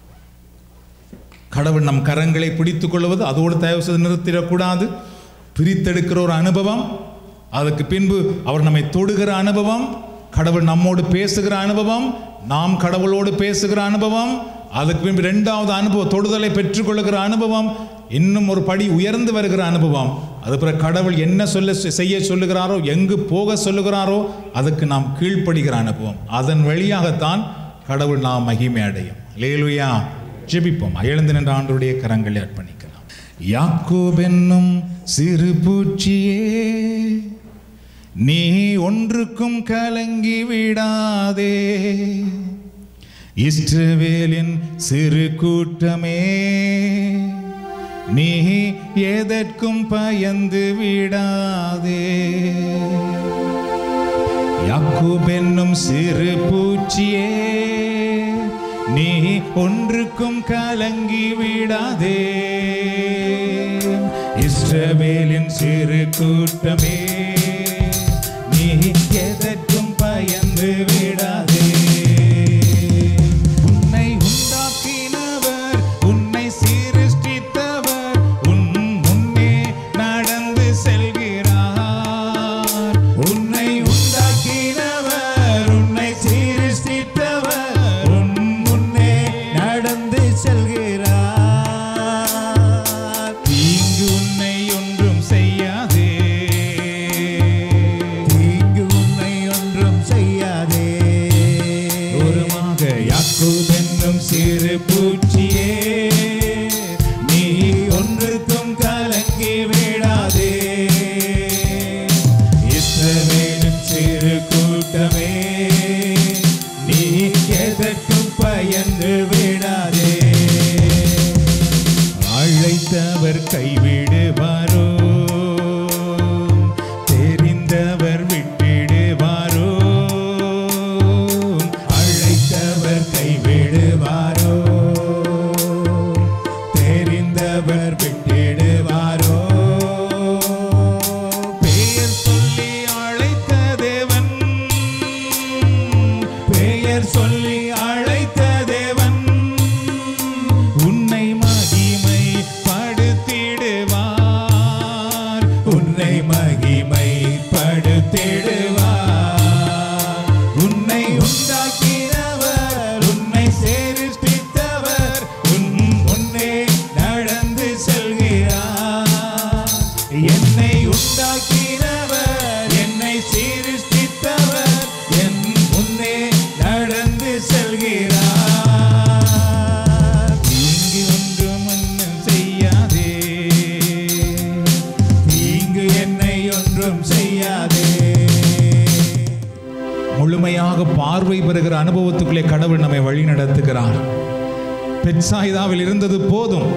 S2: கடவுள் நம் கரங்களை பிடித்துக் கொள்வது அதோடு தயவு செய்து நிறுத்திடக்கூடாது பிரித்தெடுக்கிற ஒரு அனுபவம் அதுக்கு பின்பு அவர் நம்மை தொடுகிற அனுபவம் கடவுள் நம்மோடு பேசுகிற அனுபவம் நாம் கடவுளோடு பேசுகிற அனுபவம் அதுக்கு பின்பு இரண்டாவது அனுபவம் தொடுதலை பெற்றுக்கொள்ளுகிற அனுபவம் இன்னும் ஒரு படி உயர்ந்து வருகிற அனுபவம் அது பிறகு கடவுள் என்ன சொல்ல செய்ய சொல்லுகிறாரோ எங்கு போக சொல்லுகிறாரோ அதுக்கு நாம் கீழ்ப்படுகிற அனுபவம் அதன் வழியாகத்தான் கடவுள் நாம் மகிமை அடையும் லேலுயா ஜெபிப்போம் எழுந்து நின்ற ஆண்டருடைய கரங்களை அர்ப்பணிக்கலாம் யாக்கோபென்னும் சிறு பூச்சியே நீ ஒன்றுக்கும் கலங்கி விடாதே இஸ்ரவேலின் சிறு கூட்டமே நீ எதற்கும் பயந்து விடாதே யாக்கூபென்னும் சிறு பூச்சியே நீ ஒன்றுக்கும் கலங்கி விடாதே இஸ்ரவேலின் சிறு கூட்டமே நீ எதற்கும் பயந்து விடாதே உன்னை உண்டாக்கினவர் உன்னை சீருஷ்டித்தவர் உன் முன்னே நடந்து செல்கிறார் உன்னை உண்டாக்கினவர் உன்னை சீருஷ்டித்தவர் உன் முன்னே
S3: நடந்து செல்கிறார்
S2: தீங்கு உன்னை ஒன்றும் செய்யாதே அழைத்தவர் கைவிடுவாரோ தெரிந்தவர் விட்டிடுவாரோ அழைத்தவர் கைவிடுவாரோ தெரிந்தவர் விட்டிடுவாரோ பெயர் சொல்லி அழைத்த தேவன் பெயர் சொல்லி அழைத்த தேவன் உன்னை மகிமை படுத்திடுவார் உன்னை மகிமை படுத்திடுவார் உன்னை உண்டாக்கினவர் உன்னை சேரிஷ்டித்தவர் உன் முன்னே நடந்து செல்கிறார் என்னை உண்டாக்கினவர் என்னை சீரிஷ்டித்தவர் என் முன்னே நடந்து செல்கிறார் தீங்கு ஒன்றும் முன்னும் செய்யாதே தீங்கு என்னை ஒன்றும் செய்யாதே முழுமையாக பார்வை பெறுகிற அனுபவத்துக்குள்ளே கடவுள் நம்மை வழி நடத்துகிறார் பெட்சாயிதாவில் இருந்தது போதும்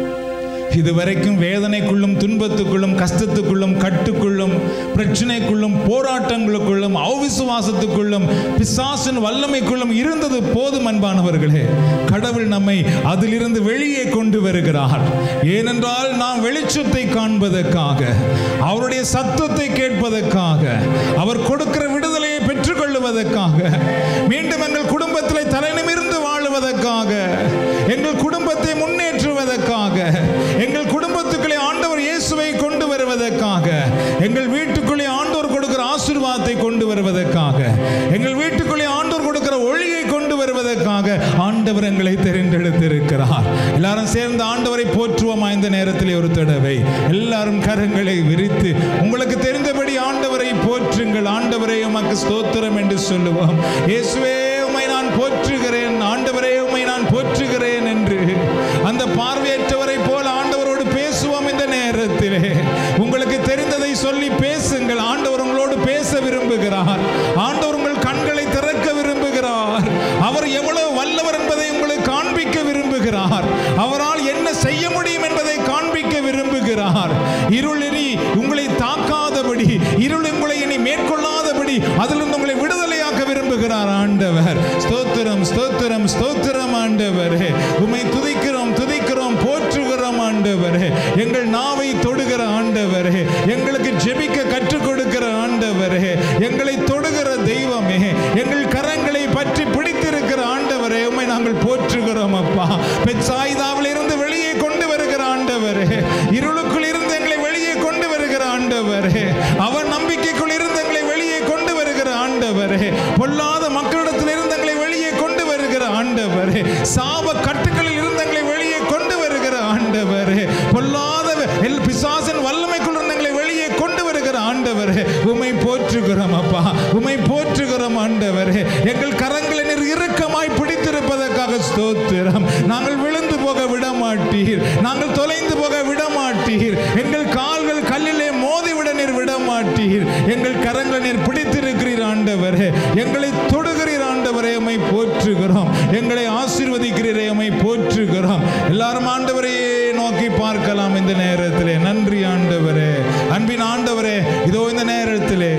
S2: இதுவரைக்கும் வேதனைக்குள்ளும் துன்பத்துக்குள்ளும் கஷ்டத்துக்குள்ளும் கட்டுக்குள்ளும் பிரச்சனைக்குள்ளும் போராட்டங்களுக்குள்ளும் அவிசுவாசத்துக்குள்ளும் பிசாசின் வல்லமைக்குள்ளும் இருந்தது போதும் அன்பானவர்களே கடவுள் நம்மை அதிலிருந்து வெளியே கொண்டு வருகிறார் ஏனென்றால் நாம் வெளிச்சத்தை காண்பதற்காக அவருடைய சத்தத்தை கேட்பதற்காக அவர் கொடுக்கிற விடுதலையை பெற்றுக்கொள்வதற்காக மீண்டும் எங்கள் குடும்பத்திலே தலைநிமிர்ந்து வாழுவதற்காக எங்கள் குடும்பத்தை முன்னேற்றுவதற்காக எங்கள் குடும்பத்துக்குள்ளே ஆண்டவர் இயேசுவை கொண்டு வருவதற்காக எங்கள் வீட்டுக்குள்ளே ஆண்டவர் கொடுக்கிற ஆசீர்வாதத்தை கொண்டு வருவதற்காக எங்கள் வீட்டுக்குள்ளே ஆண்டவர் கொடுக்கிற ஒளியை கொண்டு வருவதற்காக ஆண்டவர் எங்களை தெரிந்தெடுத்திருக்கிறார் எல்லாரும் சேர்ந்து ஆண்டவரை போற்றுவோமா இந்த நேரத்திலே ஒரு தடவை எல்லாரும் கரங்களை விரித்து உங்களுக்கு தெரிந்தபடி ஆண்டவரை போற்றுங்கள் ஆண்டவரே உமக்கு ஸ்தோத்திரம் என்று சொல்லுவோம் இயேசுவே உம்மை நான் போற்றுகிறேன் ஆண்டவரே உம்மை நான் போற்றுகிறேன் என்று அந்த பார்வையற்றவரை போல ஆண்டவரோடு பேசுவோம் இந்த நேரத்திலே உங்களுக்கு தெரிந்ததை சொல்லி பேசுங்கள் ஆண்டவர் உங்களோடு பேச விரும்புகிறார் ஆண்டவர் உங்கள் கண்களை திறக்க விரும்புகிறார் அவர் எவ்வளவு வல்லவர் என்பதை உங்களுக்கு காண்பிக்க விரும்புகிறார் அவரால் என்ன செய்ய முடியும் என்பதை காண்பிக்க விரும்புகிறார் இருள் இனி உங்களை தாக்காதபடி இருள் உங்களை இனி மேற்கொள்ளாதபடி அதிலிருந்து உங்களை விடுதலையாக்க விரும்புகிறார் ஆண்டவர் ஸ்தோத்திரம் ஸ்தோத்திரம் ஸ்தோத்திரம் ஆண்டவரே உம்மை துதிக்கிறோம் துதிக்கிறோம் போற்றுகிறோம் ஆண்டவரே எங்கள் நாவை தொடுகிற ஆண்டவரே எங்களுக்கு ஜெபிக்க கற்றுக் கொடுக்கிற ஆண்டவரே எங்களை தொடுகிற தெய்வமே எங்கள் கரங்களை பற்றி பிடித்திருக்கிற ஆண்டவரே உம்மை நாங்கள் போற்றுகிறோம் அப்பா பெட்சாயிதாவில் இருந்து வெளியே கொண்டு வருகிற ஆண்டவரே இருளுக்குள் இருந்து எங்களை வெளியே கொண்டு வருகிற ஆண்டவரே அவர் நம்பிக்கைக்குள் இருந்து எங்களை வெளியே கொண்டு வருகிற ஆண்டவரே பொல்லாத மக்களிடத்தில் இருந்து எங்களை வெளியே கொண்டு வருகிற ஆண்டவரே சாப கட்டுகளில் இருந்து எங்களை வெளியே கொண்டு வருகிற ஆண்டவரே பொல்லாத எல் பிசாசின் வல்லமைக்குள் இருந்து எங்களை வெளியே கொண்டு வருகிற ஆண்டவரே உமை போற்றுகிறோம் அப்பா உமை போற்றுகிறோம் ஆண்டவரே எங்கள் கரங்களை நீர் இறுக்கமாய் பிடித்திருப்பதற்காக ஸ்தோத்திரம் நாங்கள் விழுந்து போக விட மாட்டீர் நாங்கள் தொலைந்து போக விட மாட்டீர் எங்கள் கால்கள் கல்லிலே மோதி விட நீர் விட மாட்டீர் எங்கள் கரங்களை நீர் பிடித்திருக்கிறீர் ஆண்டவரே எங்களை தொடுகிறீர் ஆண்டவரே உம்மை போற்றுகிறோம் எங்களை ஆசீர்வதிக்கிறீரே உம்மை போற்றுகிறோம் எல்லாரும் ஆண்டவரையே நோக்கி பார்க்கலாம் இந்த நேரத்திலே நன்றி ஆண்டவரே அன்பின் ஆண்டவரே இதோ இந்த நேரத்திலே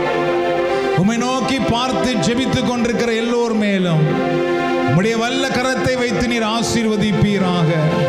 S2: உம்மை நோக்கி பார்த்து ஜெபித்துக் கொண்டிருக்கிற எல்லோர் மேலும் உம்முடைய வல்ல கரத்தை வைத்து நீர் ஆசீர்வதிப்பீராக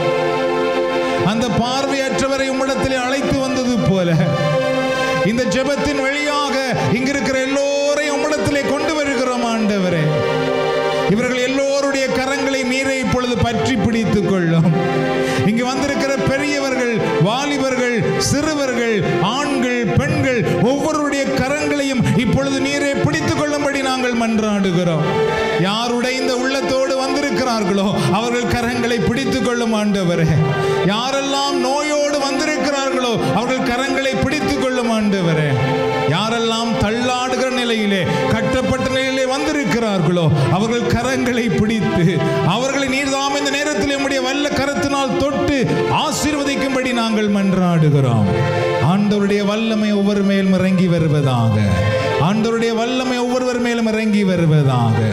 S2: அந்த பார்வையற்றவரை உம்மிடத்திலே அழைத்து வந்தது போல இந்த ஜெபத்தின் வழியாக இங்கிருக்கிற எல்லோரையும் உம்மிடத்திலே கொண்டு வருகிறோம் ஆண்டவரே இவர்கள் எல்லோருடைய கரங்களை மீற இப்பொழுது பற்றி பிடித்துக் கொள்ளும் இங்கு வந்திருக்கிற பெரியவர்கள் வாலிபர்கள் சிறுவர்கள் ஆண்கள் பெண்கள் ஒவ்வொருடைய கரங்களையும் இப்பொழுது நீரே பிடித்துக் கொள்ளும்படி நாங்கள் மன்றாடுகிறோம் யாருடைய இந்த உள்ளத்தோடு வந்திருக்கிறார்களோ அவர்கள் கரங்களை பிடித்துக் கொள்ளும் ஆண்டவரே யாரெல்லாம் நோயோடு வந்திருக்கிறார்களோ அவர்கள் கரங்களை பிடித்துக் கொள்ளும் ஆண்டவரே யாரெல்லாம் தள்ளாடுகிற நிலையிலே கட்டப்பட்ட நிலையிலே வந்திருக்கிறார்களோ அவர்கள் கரங்களை பிடித்து அவர்களை நீர்தாம் இந்த நேரத்தில் நம்முடைய வல்ல கரத்தினால் தொட்டு ஆசீர்வதிக்கும்படி நாங்கள் மன்றாடுகிறோம் ஆண்டவருடைய வல்லமை ஒவ்வொரு மேலும் இறங்கி வருவதாக ஆண்டவருடைய வல்லமை ஒவ்வொருவர் மேலும் இறங்கி வருவதாக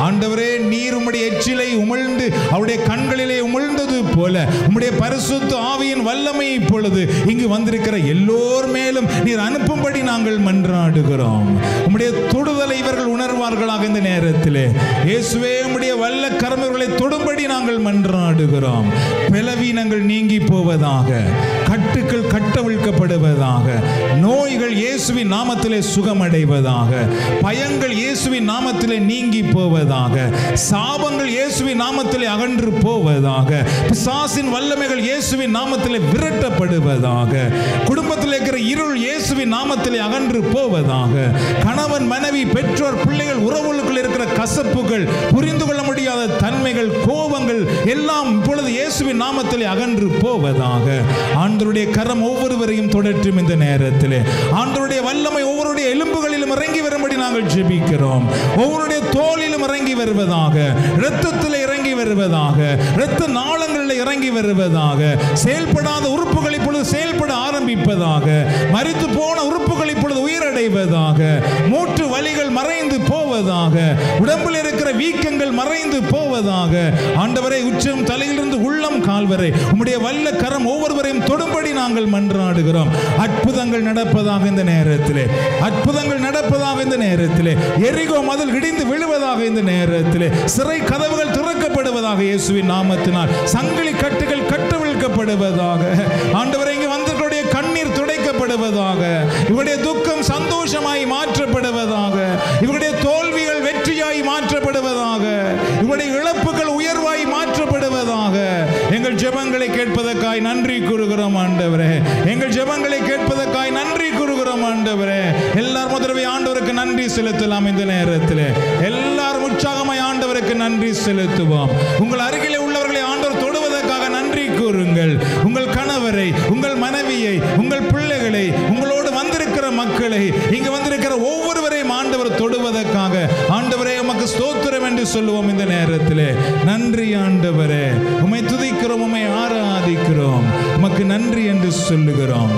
S2: ஆண்டவரே நீர் உம்முடைய எச்சிலை உமிழ்ந்து அவருடைய கண்களிலே உமிழ்ந்தது போல உம்முடைய பரிசுத்த ஆவியின் வல்லமை இப்பொழுது இங்கு வந்திருக்கிற எல்லோர் மேலும் நீர் அனுப்பும்படி நாங்கள் மன்றாடுகிறோம் உம்முடைய தொடுதலை இவர்கள் உணர்வார்களாக இந்த நேரத்திலே இயேசுவே உம்முடைய வல்ல கரமர்களை தொடும்படி நாங்கள் மன்றாடுகிறோம் பலவீனங்கள் நீங்கி போவதாக கட்டுக்கள் கட்டவிழ்க்கப்படுவதாக நோய்கள் இயேசுவின் நாமத்திலே சுகமடைவதாக பயங்கள் இயேசுவின் நாமத்திலே நீங்கி போவதாக சாபங்கள் இயேசுவின் நாமத்திலே அகன்று போவதாக பிசாசின் வல்லமைகள் இயேசுவின் நாமத்திலே விரட்டப்படுவதாக குடும்பத்தில் இருக்கிற இருள் இயேசுவின் நாமத்திலே அகன்று போவதாக கணவன் மனைவி பெற்றோர் பிள்ளைகள் உறவுகளுக்குள் இருக்கிற கசப்புகள் புரிந்து கொள்ள முடியாத தன்மைகள் கோபங்கள் எல்லாம் இப்பொழுது இயேசுவின் நாமத்திலே அகன்று போவதாக ஆண்டவருடைய கரம் ஒவ்வொருவரையும் தொடற்றும் இந்த நேரத்திலே ஆண்டவருடைய வல்லமை ஒவ்வொருடைய எலும்புகளிலும் இறங்கி வரும்படி நாங்கள் ஜெபிக்கிறோம் ஒவ்வொருடைய தோலிலும் இறங்கி வருவதாக இரத்தத்தில் இறங்கி வருவதாக இரத்த நாளங்களில் இறங்கி வருவதாக செயல்படாத உறுப்புகள் இப்பொழுது செயல்பட ஆரம்பிப்பதாக மரித்து போன உறுப்புகள் இப்பொழுது உயிரடைவதாக மூட்டு வலிகள் மறைந்து போவதாக உடம்பில் இருக்கிற வீக்கங்கள் மறைந்து போவதாக ஆண்டவரை உச்சம் தலையிலிருந்து உள்ளம் கால்வரை உம்முடைய வல்ல கரம் ஒவ்வொருவரையும் தொடும்படி நாங்கள் மன்றாடுகிறோம் அற்புதங்கள் நடப்பதாக இந்த நேரத்திலே அற்புதங்கள் நடப்பதாக இந்த நேரத்திலே எரிகோ மதில் இடிந்து விழுவதாக இந்த நேரத்திலே சிறை கதவுகள் திறக்கப்படுவதாக இயேசுவின் நாமத்தினால் சங்கிலி கட்டுகள் கட்டவிழ்க்கப்படுவதாக ஆண்டவரை இங்கு வந்தவர்களுடைய கண்ணீர் துடைக்கப்படுவதாக இவருடைய துக்கம் சந்தோஷமாய் மாற்றப்படுவதாக இவருடைய தோல்விகள் வெற்றியாய் மாற்றப்படுவதாக இவருடைய இழப்புகள் உயர்வாய் மாற்றப்படுவதாக எங்கள் ஜெபங்களை கேட்பதற்காய் நன்றி கூறுகிறோம் ஆண்டவரே எங்கள் ஜெபங்களை கேட்பதற்காய் நன்றி கூறுகிறோம் ஆண்டவரே எல்லாரும் முதலவை ஆண்டவருக்கு நன்றி செலுத்தலாம் இந்த நேரத்தில் எல்லாரும் உற்சாகமாய் ஆண்டவருக்கு நன்றி செலுத்துவோம் உங்கள் அருகிலே உள்ளவர்களை ஆண்டவர் தொடுவதற்காக நன்றி கூறுங்கள் உங்கள் கணவரை உங்கள் மனைவியை உங்கள் பிள்ளைகளை உங்களோடு வந்திருக்கிற மக்களை இங்கு வந்திருக்கிற ஒவ்வொருவரையும் ஆண்டவர் தொடுவதற்காக ஆண்டவரே உமக்கு ஸ்தோத்திரம் என்று சொல்லுவோம் இந்த நேரத்திலே நன்றி ஆண்டவரே உம்மை துதிக்கிறோம் உம்மை ஆராதிக்கிறோம் உமக்கு நன்றி என்று சொல்லுகிறோம்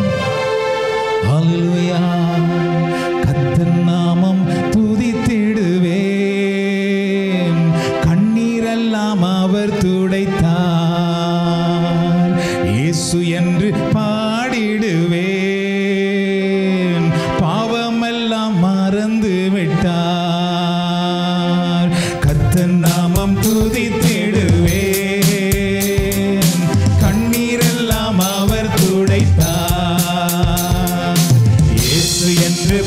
S2: ஹalleluya கர்த்தர் நாமம் துதித்திடுவேன் கண்ணீரெல்லாம் அவர் துடைத்தார் இயேசு என்று பாடிடுவேன் பாவமெல்லாம் மறந்து விட்டார் கர்த்தர் நாமம் துதித்திடுவேன் கண்ணீரெல்லாம் அவர் துடைத்தார் இயேசு என்று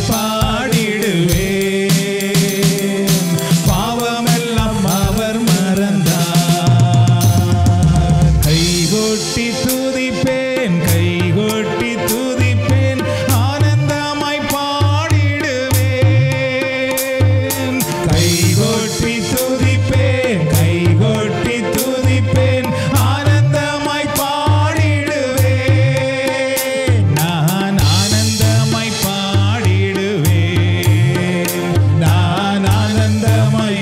S2: பாடிடுவேன் பாவமெல்லாம் அவர் மறந்தார் கைகொட்டி துதிப்பேன் கைகொட்டி துதிப்பேன் ஆனந்தமாய் பாடிடுவேன் கைகொட்டி துதிப்பேன் கைகொட்டி துதிப்பேன் ஆனந்தமாய் பாடிடுவேன் நான் ஆனந்தமாய் பாடிடுவேன் நான் ஆனந்தமாய்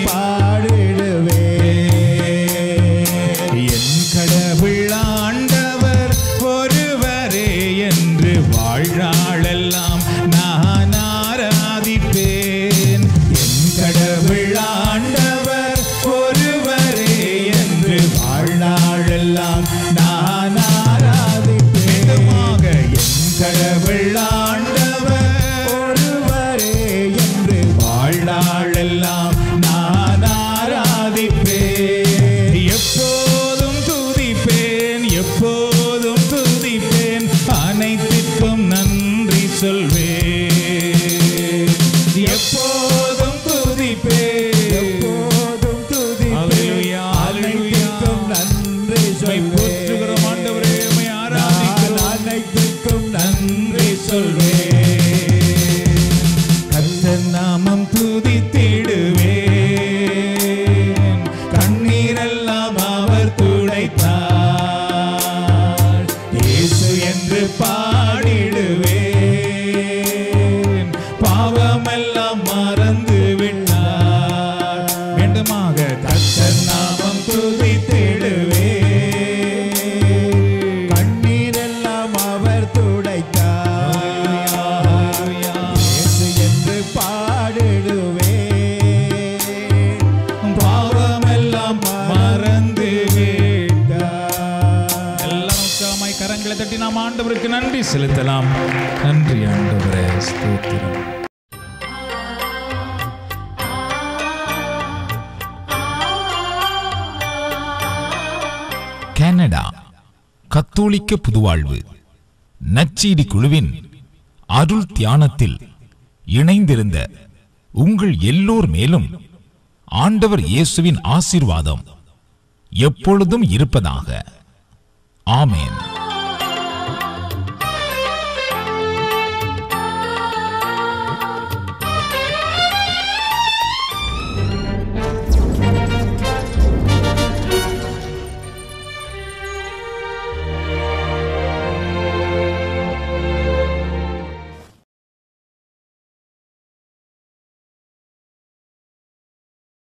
S2: பாடிடுவேன் என் கடவுள் ஆண்டவர் ஒருவரே என்று வாழ்நாளெல்லாம் நான் ஆராதிப்பேன் என் கடவுள் ஆண்டவர் ஒருவரே என்று வாழ்நாளெல்லாம் நான் ஆராதிப்பேன் என் கடவுள் ஆண்டவர் ஒருவரே என்று வாழ்நாளெல்லாம் நான் ஆராதிப்பேன் எப்போதும் துதிப்பேன் எப்போதும் துதிப்பேன் அனைத்திற்கும் நன்றி சொல்வேன் எப்போதும் துதிப்பேன்
S3: எப்போதும் துதிப்பேன்.
S2: அல்லேலூயா, அல்லேலூயா.
S3: அனைத்திற்கும் நன்றி
S2: உம்மை போற்றுகிறோம் ஆண்டவரே, உம்மை ஆராதிக்கிறோம்.
S3: நான் அனைத்திற்கும்
S2: நன்றி சொல்வேன் கர்த்தர் நாமம் துதித்திடுவேன் கண்ணீரெல்லாம் அவர் துடைத்தார் இயேசு என்று பாடிடுவேன் பாவமெல்லாம் மறந்து விட்டார் மீண்டுமாக கர்த்தர் நாமம் துதித்திடுவேன்
S3: கண்ணீரெல்லாம் அவர் துடைத்தார் இயேசு என்று பாடிடுவேன்
S2: தட்டி நாம் ஆண்டவருக்கு நன்றி செலுத்தலாம் நன்றி ஆண்டவரே ஸ்தோத்திரம்
S1: கனடா கத்தோலிக்க புதுவாழ்வு நச்சீடி குழுவின் அருள் தியானத்தில் இணைந்திருந்த உங்கள் எல்லோர் மேலும் ஆண்டவர் இயேசுவின் ஆசீர்வாதம் எப்பொழுதும் இருப்பதாக ஆமென்